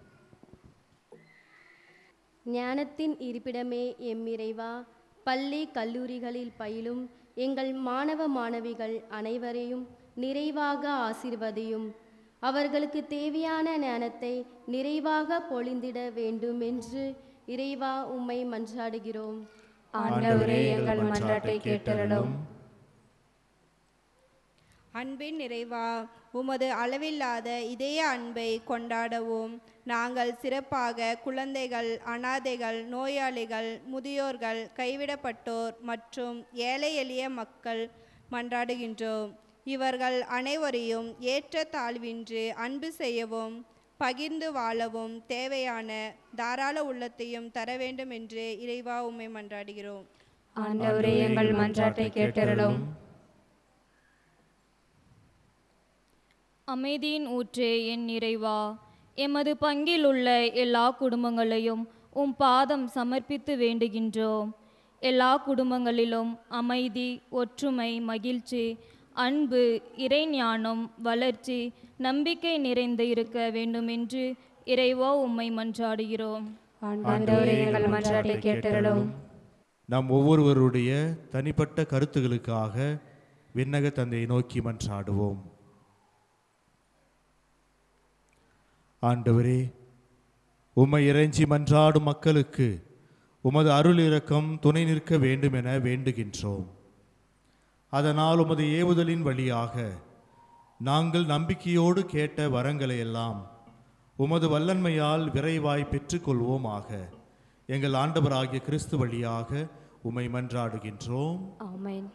ஞானத்தின் இருப்பிடமே எம் இறைவா பள்ளி கல்லூரிகளில் பயிலும் எங்கள் மாணவ மாணவிகள் அனைவரையும் நிறைவாக ஆசிர்வதியும் அவர்களுக்கு தேவையான ஞானத்தை நிறைவாக பொழிந்திட வேண்டும் என்று இறைவா உம்மை மன்றாடுகிறோம் ஆண்டவரே எங்கள் மன்றாட்டை கேட்டருளும் அன்பின் நிறைவா உமது அளவில்லாத இதய அன்பை கொண்டாடவும் நாங்கள் சிறப்பாக குழந்தைகள் அனாதைகள் நோயாளிகள் முதியோர்கள் கைவிடப்பட்டோர் மற்றும் ஏழை எளிய மக்கள் மன்றாடுகின்றோம் இவர்கள் அனைவரையும் ஏற்ற தாழ்வின்றி அன்பு செய்யவும் பகிர்ந்து வாழவும் தேவையான தாராள உள்ளத்தையும் தர வேண்டும் என்று இறைவா உம்மை மன்றாடுகிறோம் ஆண்டவரே எங்கள் மன்றாட்டை கேட்டருளும் அமைதியின் ஊற்றே என் நிறைவா எமது பங்கில் உள்ள எல்லா குடும்பங்களையும் உம் பாதம் சமர்ப்பித்து வேண்டுகின்றோம் எல்லா குடும்பங்களிலும் அமைதி ஒற்றுமை மகிழ்ச்சி அன்பு இறைஞானம் வளர்ச்சி நம்பிக்கை நிறைந்து இருக்க வேண்டுமென்று இறைவா உம்மை மன்றாடுகிறோம் ஆண்டவரே எங்கள் மன்றாட்டை கேட்டருளும் நம் ஒவ்வொருவருடைய தனிப்பட்ட கருத்துகளுக்காக விண்ணக தந்தையை நோக்கி மன்றாடுவோம் ஆண்டவரே உம்மை இறைஞ்சி மன்றாடும் மக்களுக்கு உமது அருள் இரக்கம் துணை நிற்க வேண்டும் என வேண்டுகின்றோம் அதனால் உமது ஏவுதலின் வழியாக நாங்கள் நம்பிக்கையோடு கேட்ட வரங்களை எல்லாம் உமது வல்லன்மையால் விரைவாய் பெற்றுக்கொள்வோமாக எங்கள் ஆண்டவராகிய கிறிஸ்து வழியாக உம்மை மன்றாடுகின்றோம் ஆமென்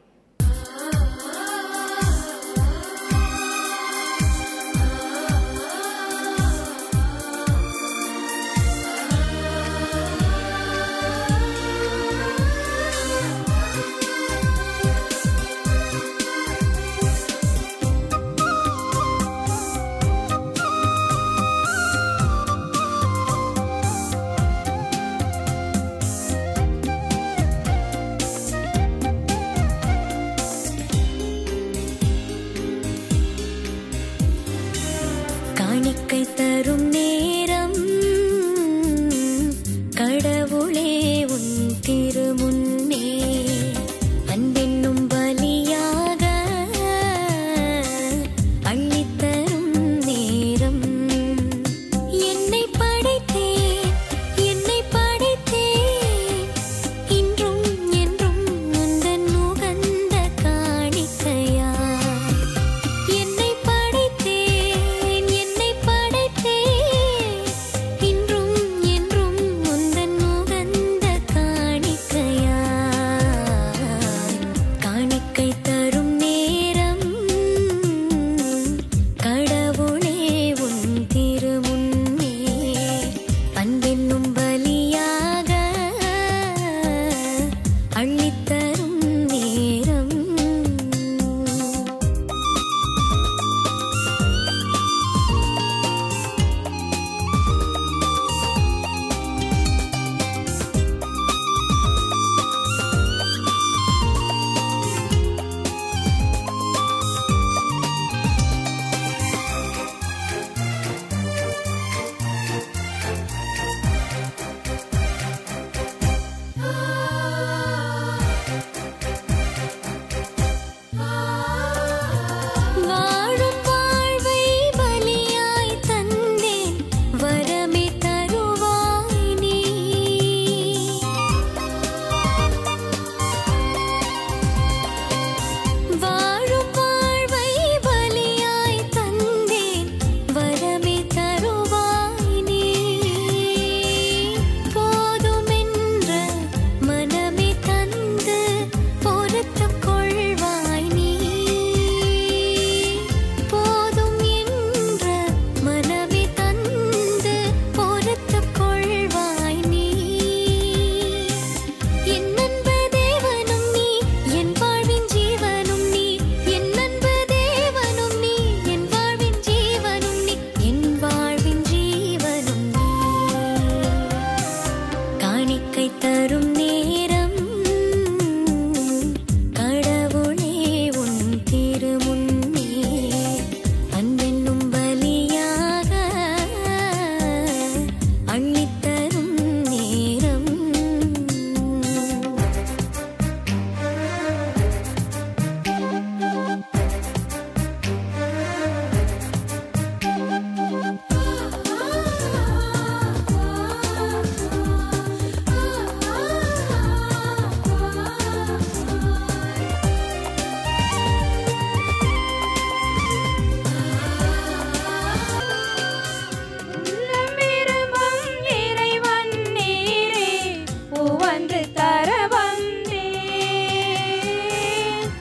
ஆ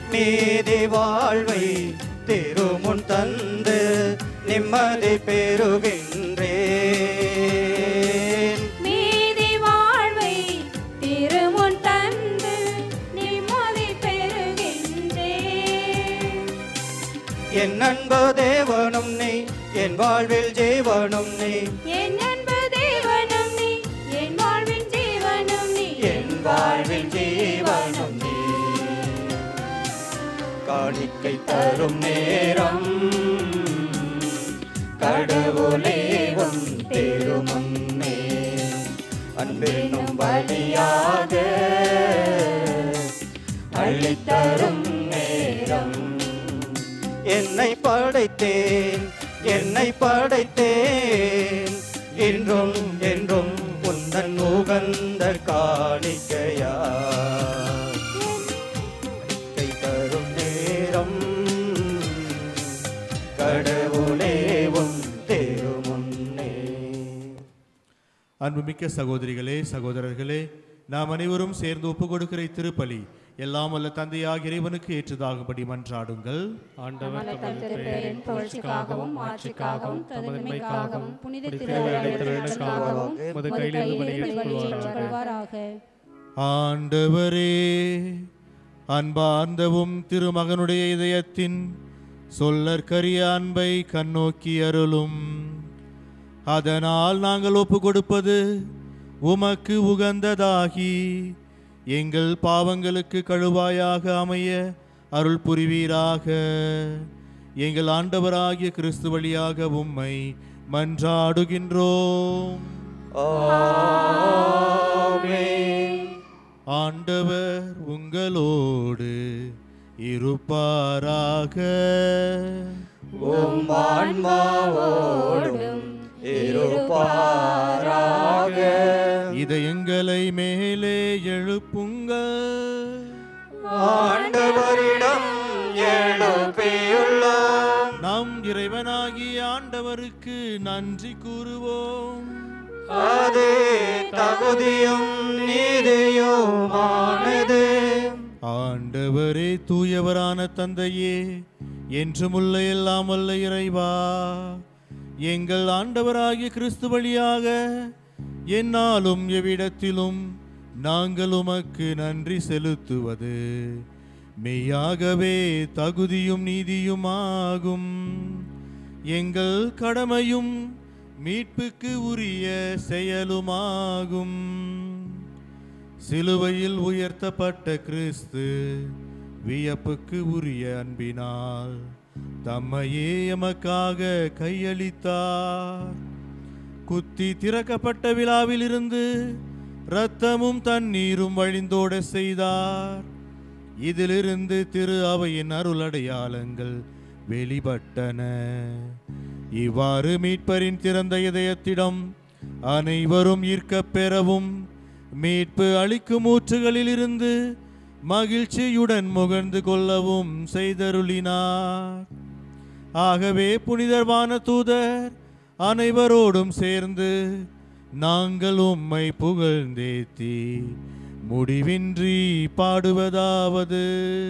நீதி வாழ்வை திருமுன் தந்து நிம்மதி பெறுகின்றேன் மீதி வாழ்வை திருமுன் தந்து நிம்மதி பெறுகின்றேன் என் அன்பு தேவனும் நீ என் வாழ்வில் ஜீவனும் நீ என் அன்பு தேவனும் நீ என் வாழ்வின் ஜீவனும் நீ என் வாழ்வில் ஜீவனும் நீ காணிக்கை தரும் நேரம் கடவுளே உன் திருமுன்னே அன்பென்னும் வழியாக அள்ளித்தரும் நேரம் என்னை படைத்தேன் என்னை படைத்தேன் என்றும் என்றும் உந்தன் உகந்த காணிக்கையா கை தரும் நேரம் கடவுளே உன் திருமுன்னே அன்புமிக்க சகோதரிகளே சகோதரர்களே நாம் அனைவரும் சேர்ந்து ஒப்பு கொடுக்கிற திருப்பலி எல்லாம் வல்ல தந்தையாக இறைவனுக்கு ஏற்றதாகும்படி மன்றாடுங்கள் ஆண்டவர் தமது தமது திருப்பெயரின் பெயரின் புகழ்ச்சிக்காகவும் மாட்சிக்காகவும் மாட்சிக்காகவும் தமதுமைக்காகவும் புனித புனித திருவிழாக்களுக்காகவும் திருவிழாக்களுக்காகவும் உமது உமது கையிலிருந்து கையிலிருந்து பலியேற்றுக் கொள்வாராக ஆண்டவரே அன்பார்ந்தவும் திருமகனுடைய இதயத்தின் சொல்லற்கரிய அன்பை கண்ணோக்கி அருளும் அதனால் நாங்கள் ஒப்பு கொடுப்பது உமக்கு உகந்ததாகி எங்கள் பாவங்களுக்கு கழுவாயாக அமைய அருள் புரிவீராக எங்கள் ஆண்டவராகிய கிறிஸ்து வழியாக உம்மை மன்றாடுகின்றோம் ஆண்டவர் உங்களோடு இருப்பாராக உம் ஆன்மாவோடும் இருப்பாராக இதயங்களை மேலே எழுப்புங்கள் ஆண்டவரிடம் எழுப்பியுள்ளோம் நம் இறைவனாகிய ஆண்டவருக்கு நன்றி கூறுவோம் அது தகுதியும் நீதியுமானது ஆண்டவரே தூயவரான தந்தையே என்றுமுள்ள எல்லாம் வல்ல இறைவா எங்கள் ஆண்டவராகிய கிறிஸ்து வழியாக என்னாலும் எவ்விடத்திலும் நாங்கள் உமக்கு நன்றி செலுத்துவது மெய்யாகவே தகுதியும் நீதியுமாகும் எங்கள் கடமையும் மீட்புக்கு உரிய செயலுமாகும் சிலுவையில் உயர்த்தப்பட்ட கிறிஸ்து வியப்புக்கு உரிய அன்பினால் தம்மையே எமக்காக கையளித்தார் குத்தி திறக்கப்பட்ட விழாவிலிருந்து இரத்தமும் தண்ணீரும் வழிந்தோட செய்தார் இதிலிருந்து திரு அவையின் அருளடையாளங்கள் வெளிப்பட்டன இவ்வாறு மீட்பரின் திறந்த இதயத்திடம் அனைவரும் ஈர்க்கப் பெறவும் மீட்பு அளிக்கும் ஊற்றுகளிலிருந்து மகிழ்ச்சியுடன் முகர்ந்து கொள்ளவும் செய்தருளினார் ஆகவே புனிதர்வான தூதர் அனைவரோடும் சேர்ந்து நாங்கள் உம்மை புகழ்ந்தேத்தி முடிவின்றி பாடுவதாவது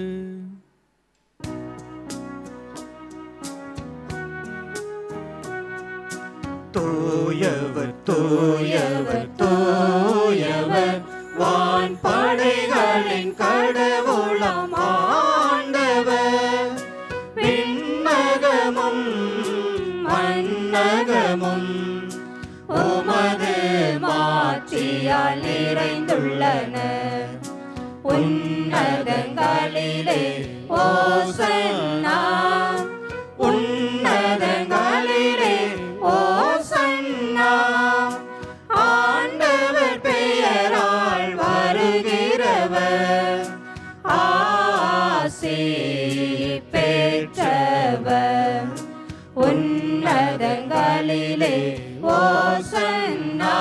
தூயவர் தூயவர் தூயவர் வான் படைகளின் கடவுளம் ஆண்டவர் விண்ணகமும் மன்னகமும் உமது மாட்சியால் நிறைந்துள்ளன உன்னதங்களிலே ஓசன்னா உன்னதங்களிலே ஓசன்னா ஆண்டவர் பெயரால் வருகிறவர் ஆசி பெற்றவர் உன்னதங்களிலே ஓசன்னா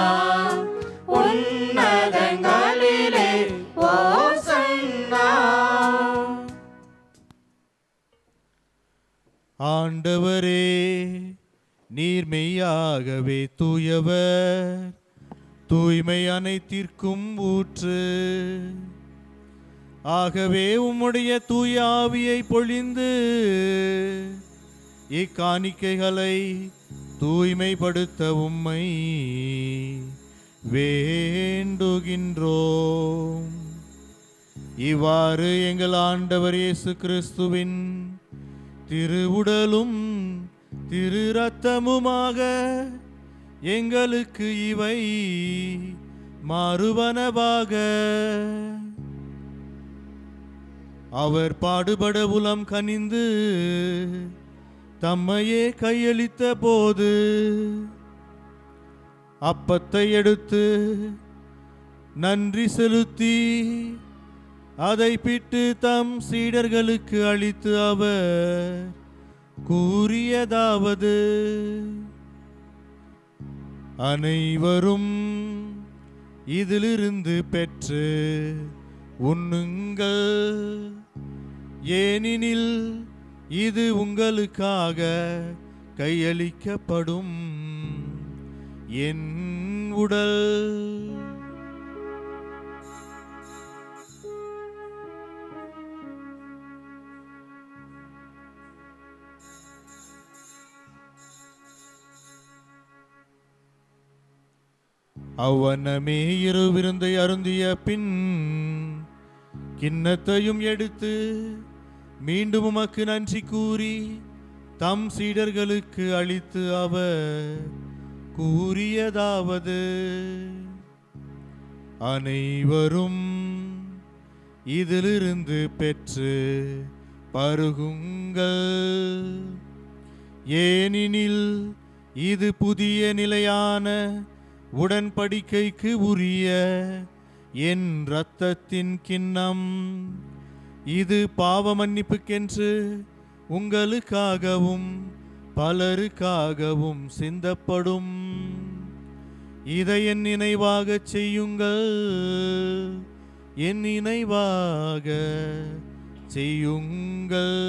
உன்னதங்களிலே ஓசன்னா ஆண்டவரே நீர் மெய்யாகவே தூயவர் தூய்மை அனைத்திற்கும் ஊற்று ஆகவே உம்முடைய தூய ஆவியை பொழிந்து இக்காணிக்கைகளை தூய்மைப்படுத்த உம்மை வேண்டுகின்றோம் இவ்வாறு எங்கள் ஆண்டவர் இயேசு கிறிஸ்துவின் திருவுடலும் திரு ரத்தமுமாக எங்களுக்கு இவை மாறுவனவாக அவர் பாடுபட உலம் கனிந்து தம்மையே கையளித்த போது அப்பத்தை எடுத்து நன்றி செலுத்தி அதை பிட்டு தம் சீடர்களுக்கு அளித்து அவர் கூறியதாவது அனைவரும் இதிலிருந்து பெற்று உண்ணுங்கள் ஏனெனில் இது உங்களுக்காக கையளிக்கப்படும் என் உடல் அவ்வண்ணமே இரு விருந்தை அருந்திய பின் கிண்ணத்தையும் எடுத்து மீண்டும் உமக்கு நன்றி கூறி தம் சீடர்களுக்கு அளித்து அவர் கூறியதாவது அனைவரும் இதிலிருந்து பெற்று பருகுங்கள் ஏனெனில் இது புதிய நிலையான உடன்படிக்கைக்கு உரிய என் இரத்தத்தின் கிண்ணம் இது பாவ மன்னிப்புக்கென்று உங்களுக்காகவும் பலருக்காகவும் சிந்தப்படும் இதை என் நினைவாகச் செய்யுங்கள் என் நினைவாக செய்யுங்கள்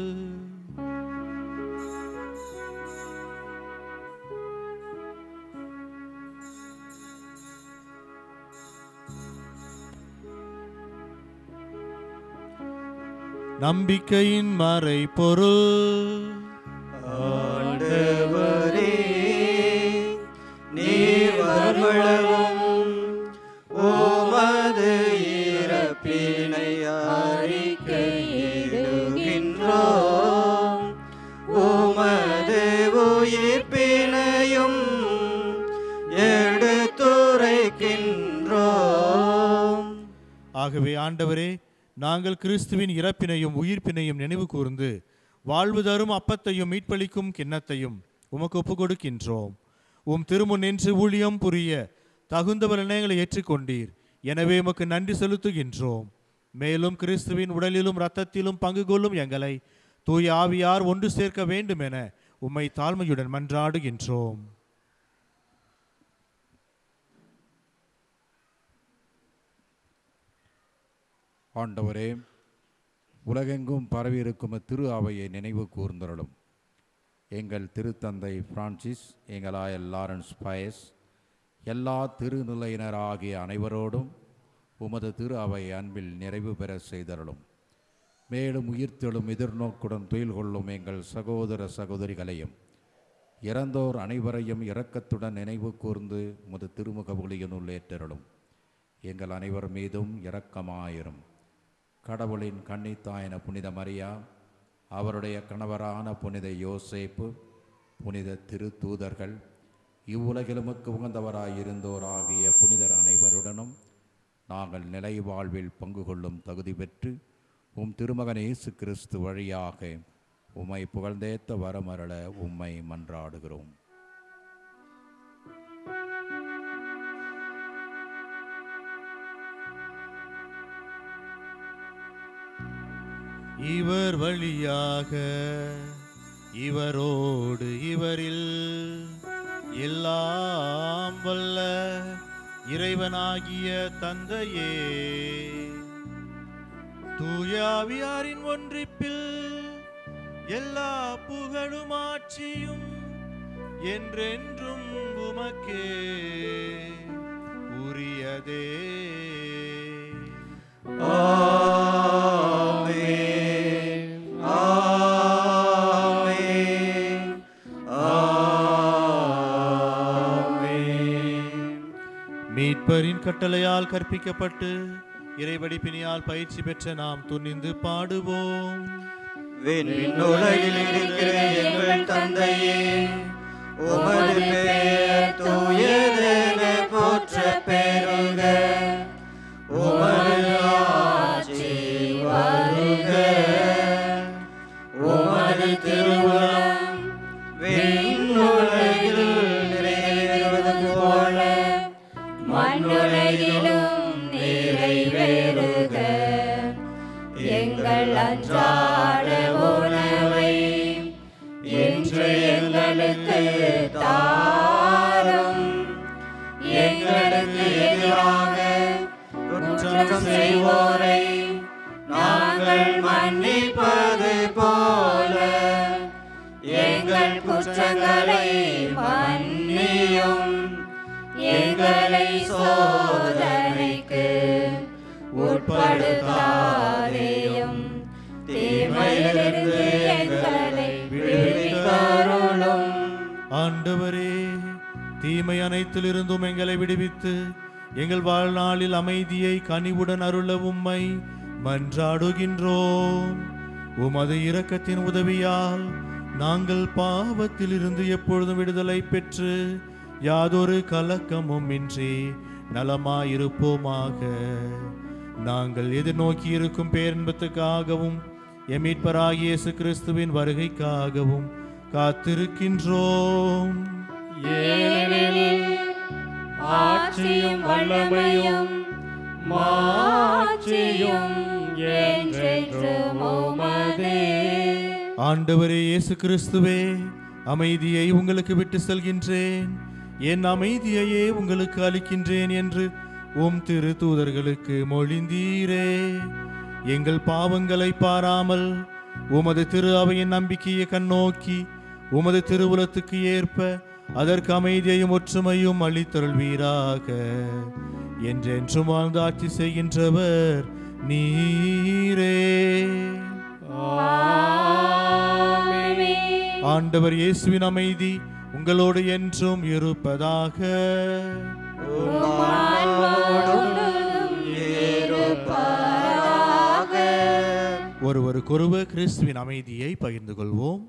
நம்பிக்கையின் மறை பொருள் ஆண்டவரே நீர் வருமளவும் உமது இறப்பினை அறிக்கையிடுகின்றோம் உமது உயிர்ப்பினையும் எடுத்துரைக்கின்றோம் ஆகவே ஆண்டவரே நாங்கள் கிறிஸ்துவின் இறப்பினையும் உயிர்ப்பினையும் நினைவு கூர்ந்து வாழ்வு தரும் அப்பத்தையும் மீட்பளிக்கும் கிண்ணத்தையும் உமக்கு ஒப்புக் கொடுக்கின்றோம் உம் திருமுன் நின்று ஊழியம் புரிய தகுந்த பலனைகளை ஏற்றுக்கொண்டீர் எனவே உமக்கு நன்றி செலுத்துகின்றோம் மேலும் கிறிஸ்துவின் உடலிலும் இரத்தத்திலும் பங்கு கொள்ளும் எங்களை தூய ஆவியார் ஒன்று சேர்க்க வேண்டும் என உம்மை தாழ்மையுடன் மன்றாடுகின்றோம் ஆண்டவரே உலகெங்கும் பரவியிருக்கும் திரு அவையை நினைவு கூர்ந்தருளும் எங்கள் திருத்தந்தை பிரான்சிஸ் எங்களாய லாரன்ஸ் பயஸ் எல்லா திருநிலையினர் ஆகிய அனைவரோடும் உமது திரு அவை அன்பில் நிறைவு பெற செய்தருளும் மேலும் உயிர்த்தெழும் எதிர்நோக்குடன் துயில் கொள்ளும் எங்கள் சகோதர சகோதரிகளையும் இறந்தோர் அனைவரையும் இரக்கத்துடன் நினைவு கூர்ந்து உமது திருமுக ஒளியினுள் ஏற்றருளும் எங்கள் அனைவர் மீதும் இரக்கமாயிரும் கடவுளின் கன்னித்தாயன புனித மரியா அவருடைய கணவரான புனித யோசேப்பு புனித திருத்தூதர்கள் இவ்வுலகிலுமுக்கு உகந்தவராயிருந்தோர் ஆகிய புனிதர் அனைவருடனும் நாங்கள் நிலை வாழ்வில் பங்கு கொள்ளும் தகுதி பெற்று உம் திருமகன் இயேசு கிறிஸ்து வழியாக உம்மை புகழ்ந்தேத்த வரமரள உம்மை மன்றாடுகிறோம் இவர் வழியாக இவரோடு இவரில் எல்லாம் வல்ல இறைவனாகிய தந்தையே தூயாவியாரின் ஒன்றிப்பில் எல்லா புகழும் ஆட்சியும் என்றென்றும் உமக்கே உரியதே ஆ மீட்பரின் கட்டளையால் கற்பிக்கப்பட்டு இறைவடிப்பினியால் பயிற்சி பெற்ற நாம் துணிந்து பாடுவோம் விண்ணுலகில் இருக்கிற எங்கள் தந்தையே உமது பெயர் தூயதென போற்ற பெருக உமது ஆட்சி வருக உமது திருவுளம் விண்ணுலகில் நிறைவேறுவது போல மண்ணுலகிலும் நிறைவேறுக எங்கள் அன்றாட உணவை இன்று எங்களுக்கு தாரும் எங்களுக்கு எதிராக குற்றம் செய்வோரை நாங்கள் மன்னிப்பது போல எங்கள் குற்றங்களை மன்னியும் எங்களை சோதனைக்கு உட்படுத்தாதேயும் தீமையிலிருந்து எங்களை விடுவித்தருளும் ஆண்டவரே தீமை அனைத்திலிருந்தும் எங்களை விடுவித்து எங்கள் வாழ்நாளில் அமைதியை கனிவுடன் அருள உம்மை மன்றாடுகின்றோம் உமது இரக்கத்தின் உதவியால் நாங்கள் பாவத்திலிருந்து எப்பொழுதும் விடுதலை பெற்று யாதொரு கலக்கமும் இன்றி நலமாயிருப்போமாக நாங்கள் எதிர்நோக்கி இருக்கும் பேரன்பத்துக்காகவும் எம் மீட்பராகிய இயேசு கிறிஸ்துவின் வருகைக்காகவும் காத்திருக்கின்றோம் ஏனெனில் ஆட்சியும் வல்லமையும் மாட்சியும் என்றென்றும் உமதே ஆண்டவரே இயேசு கிறிஸ்துவே அமைதியை உங்களுக்கு விட்டு செல்கின்றேன் என் அமைதியையே உங்களுக்கு அளிக்கின்றேன் என்று உம் திரு தூதர்களுக்கு மொழிந்தீரே எங்கள் பாவங்களை பாராமல் உமது திரு அவையின் நம்பிக்கையை கண்ணோக்கி உமது திருவுலத்துக்கு ஏற்ப அதற்கு அமைதியையும் ஒற்றுமையும் அளித்தருள்வீராக என்றென்றும் வாழ்ந்து ஆட்சி செய்கின்றவர் நீரே ஆண்டவர் இயேசுவின் அமைதி உங்களோடு என்றும் இருப்பதாக ஒருவருக்கொருவர் கிறிஸ்துவின் அமைதியை பகிர்ந்து கொள்வோம்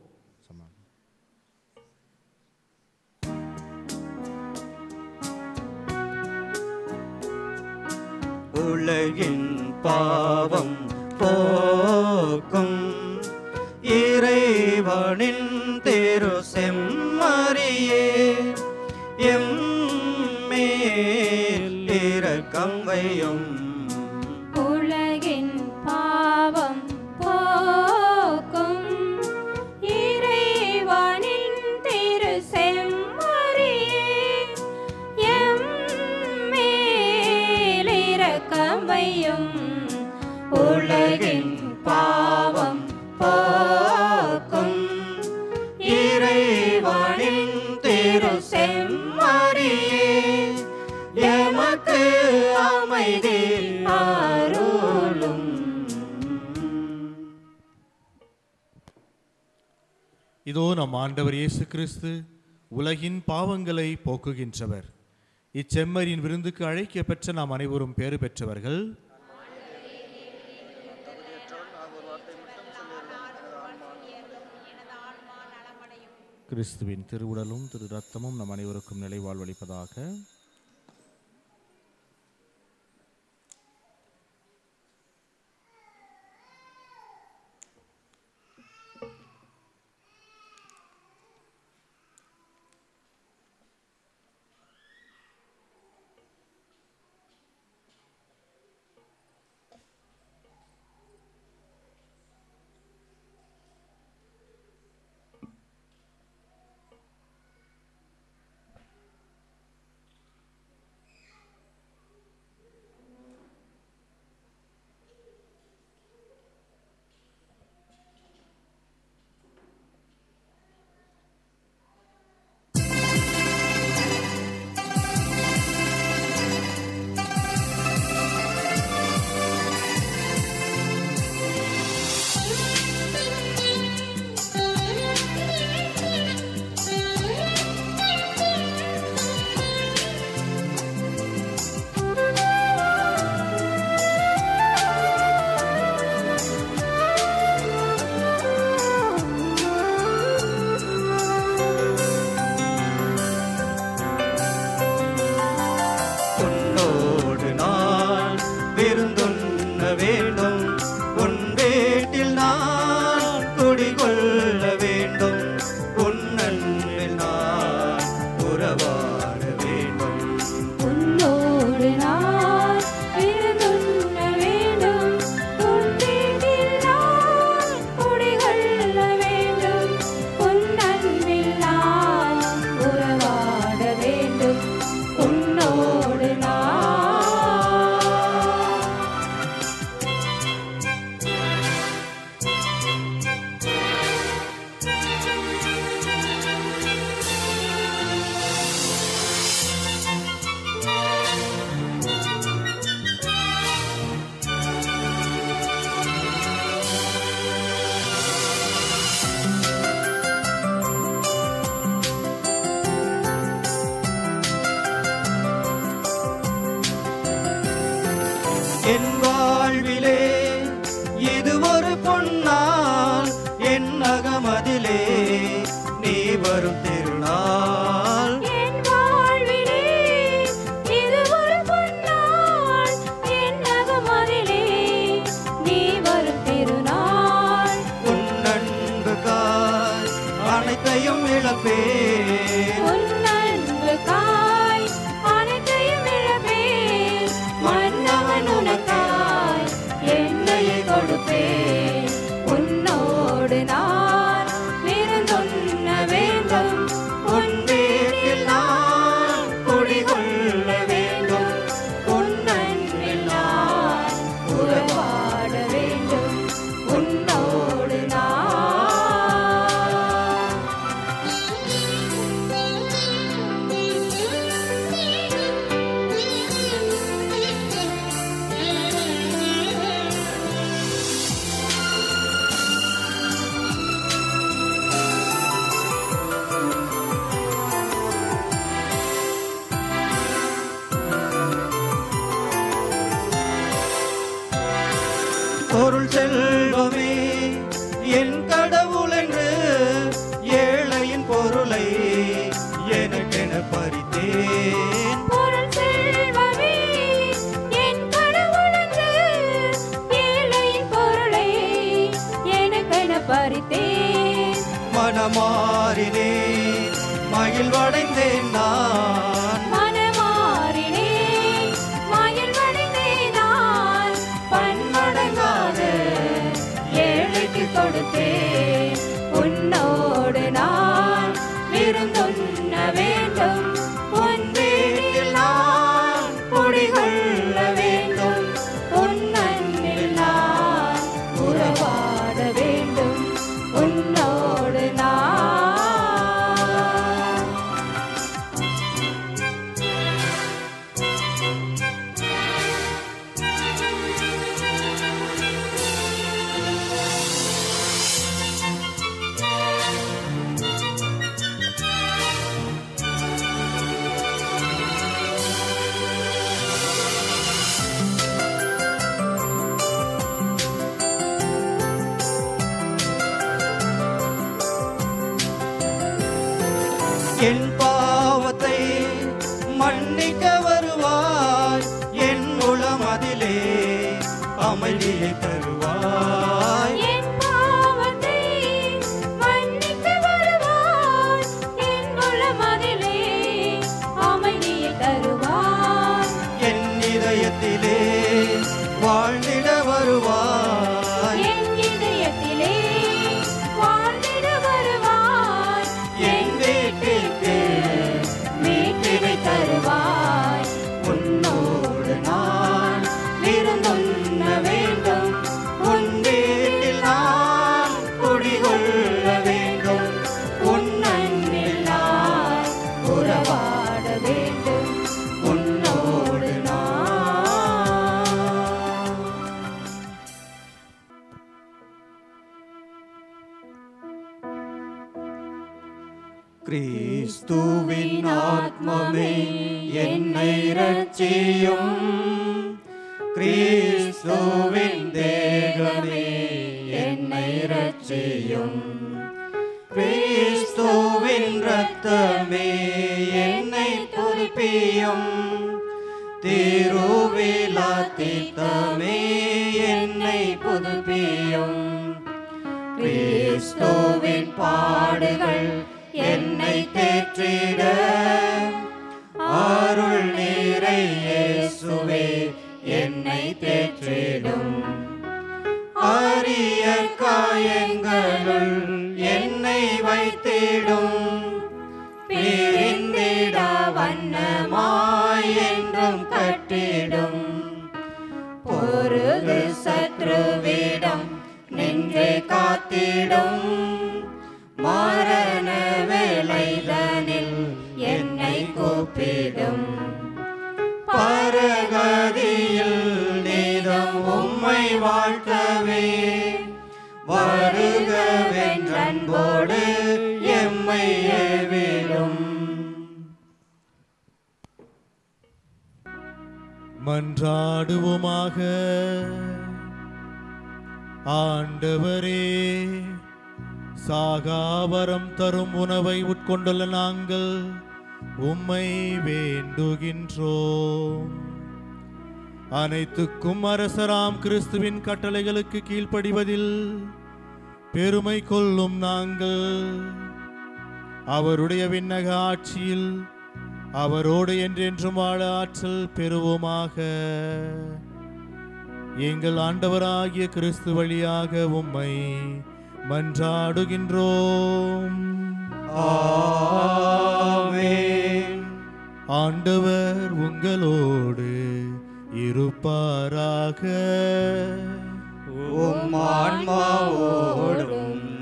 உலகின் பாவம் போக்கும் இறைவனின் திரு செம்மறியே எம் மேல் இரக்கம் வையும் உலகின் பாவம் போக்கும் இறைவனின் திரு செம்மறியே எம் மேல் இரக்கம் வையும் உலகின் பாவம் போக்கும் இறைவனின் திரு செம்மறியே எமக்கு அமைதி அருளும் இதோ நம் ஆண்டவர் இயேசு கிறிஸ்து உலகின் பாவங்களை போக்குகின்றவர் இச்செம்மறியின் விருந்துக்கு அழைக்க பெற்ற நாம் அனைவரும் பேறு பெற்றவர்கள் கிறிஸ்துவின் திருவுடலும் திரு ரத்தமும் நம் அனைவருக்கும் நிலைவாழ்வளிப்பதாக அனைத்தையும் இழப்பேன் உன்னன்புக்காய் அனைத்தையும் இழப்பேன் மன்னவன் உனக்காய் என்னையே கொடுப்பேன் உன்னோடு நான் விருந்துண்ண வேண்டும் உன் வீட்டில் நான் குடிகொள்ள வேண்டும் உன் அன்பில் நான் உறவாட வேண்டும் உன்னோடு நான் பொருள் செல்வமே என் கடவுள் என்று ஏழையின் பொருளை எனக்கென பறித்தேன் பொருள் செல்வமே என் கடவுளுக்கு ஏழையின் பொருளை எனக்கென பறித்தேன் மனமாறினேன் மகிழ்வடைந்தேன் நான் மனமாறினேன் மகிழ்வடைந்தேன் நான் பன்மடங்காக ஏழைக்கு கொடுத்தேன் உன்னோடு நான் விருந்துண்ண வேண்டும் உன் வீட்டில் நான் குடிகொள்ள வேண்டும் உன் அன்பில் நான் உறவாட வேண்டும் உன்னோடு நான் என் பாவத்தை மன்னிக்க வருவாய் என் உளம் அதிலே அமைதியை தருவாய் என் பாவத்தை மன்னிக்க வருவாய் என் உளமதிலே அமைதியை தருவாய் என் இதயத்திலே வாழ்ந்திட வருவாய் என் இதயத்திலே வாழ்ந்திட வருவாய் என் வீட்டிற்கு மீட்டினை தருவாய் உன்னோடு நான் விருந்துண்ண வேண்டும் உன் வீட்டில் நான் குடிகொள்ள வேண்டும் உன் அன்பில் நான் உறவாட வேண்டும் உன்னோடு நான் கிறிஸ்துவின் ஆத்மமே என்னை ரட்சியும் கிறிஸ்துவின் தேகமே என்னை ரட்சியும் கிறிஸ்துவின் ரத்தமே என்னை புதுப்பியும் திருவிழா தீர்த்தமே என்னை புதுப்பியும் கிறிஸ்துவின் பாடுகள் என்னை தேற்றிட அருள் நீரை இயேசுவே என்னை தேற்றிடும் அரிய காயங்களுள் என்னை வைத்திடும் பிரிந்திட வண்ணமாய் என்றும் கட்டிடும் பொருது சத்ருவிடம் நின்றே காத்திடும் மரண வேலைதனில் என்னை கூப்பிடும் பரகதியில் நீதம் உம்மை வாழ்த்தவே வருகவென்றன்போடு எம்மை ஏவிடும் மன்றாடுவோமாக ஆண்டவரே சாகாவரம் தரும் உணவை உட்கொண்டுள்ள நாங்கள் உம்மை வேண்டுகின்றோம் அனைத்துக்கும் அரசராம் கிறிஸ்துவின் கட்டளைகளுக்கு கீழ்ப்படிவதில் பெருமை கொள்ளும் நாங்கள் அவருடைய விண்ணக ஆட்சியில் அவரோடு என்றென்றும் வாழ ஆற்றல் பெறுவோமாக எங்கள் ஆண்டவராகிய கிறிஸ்து வழியாக உம்மை மன்றாடுகின்றோம் ஆமென். ஆண்டவர் உங்களோடு இருப்பாராக உம் ஆன்மாவோடும்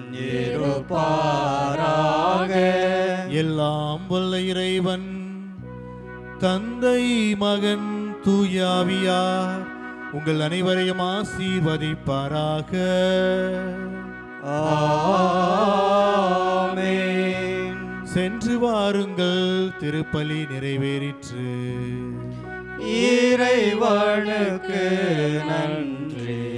இருப்பாராக எல்லாம் வல்ல இறைவன் தந்தை மகன் தூயாவியார் உங்கள் அனைவரையும் ஆசீர்வதிப்பாராக ஆமென். சென்று வாருங்கள் திருப்பலி நிறைவேறிற்று இறைவனுக்கு நன்றி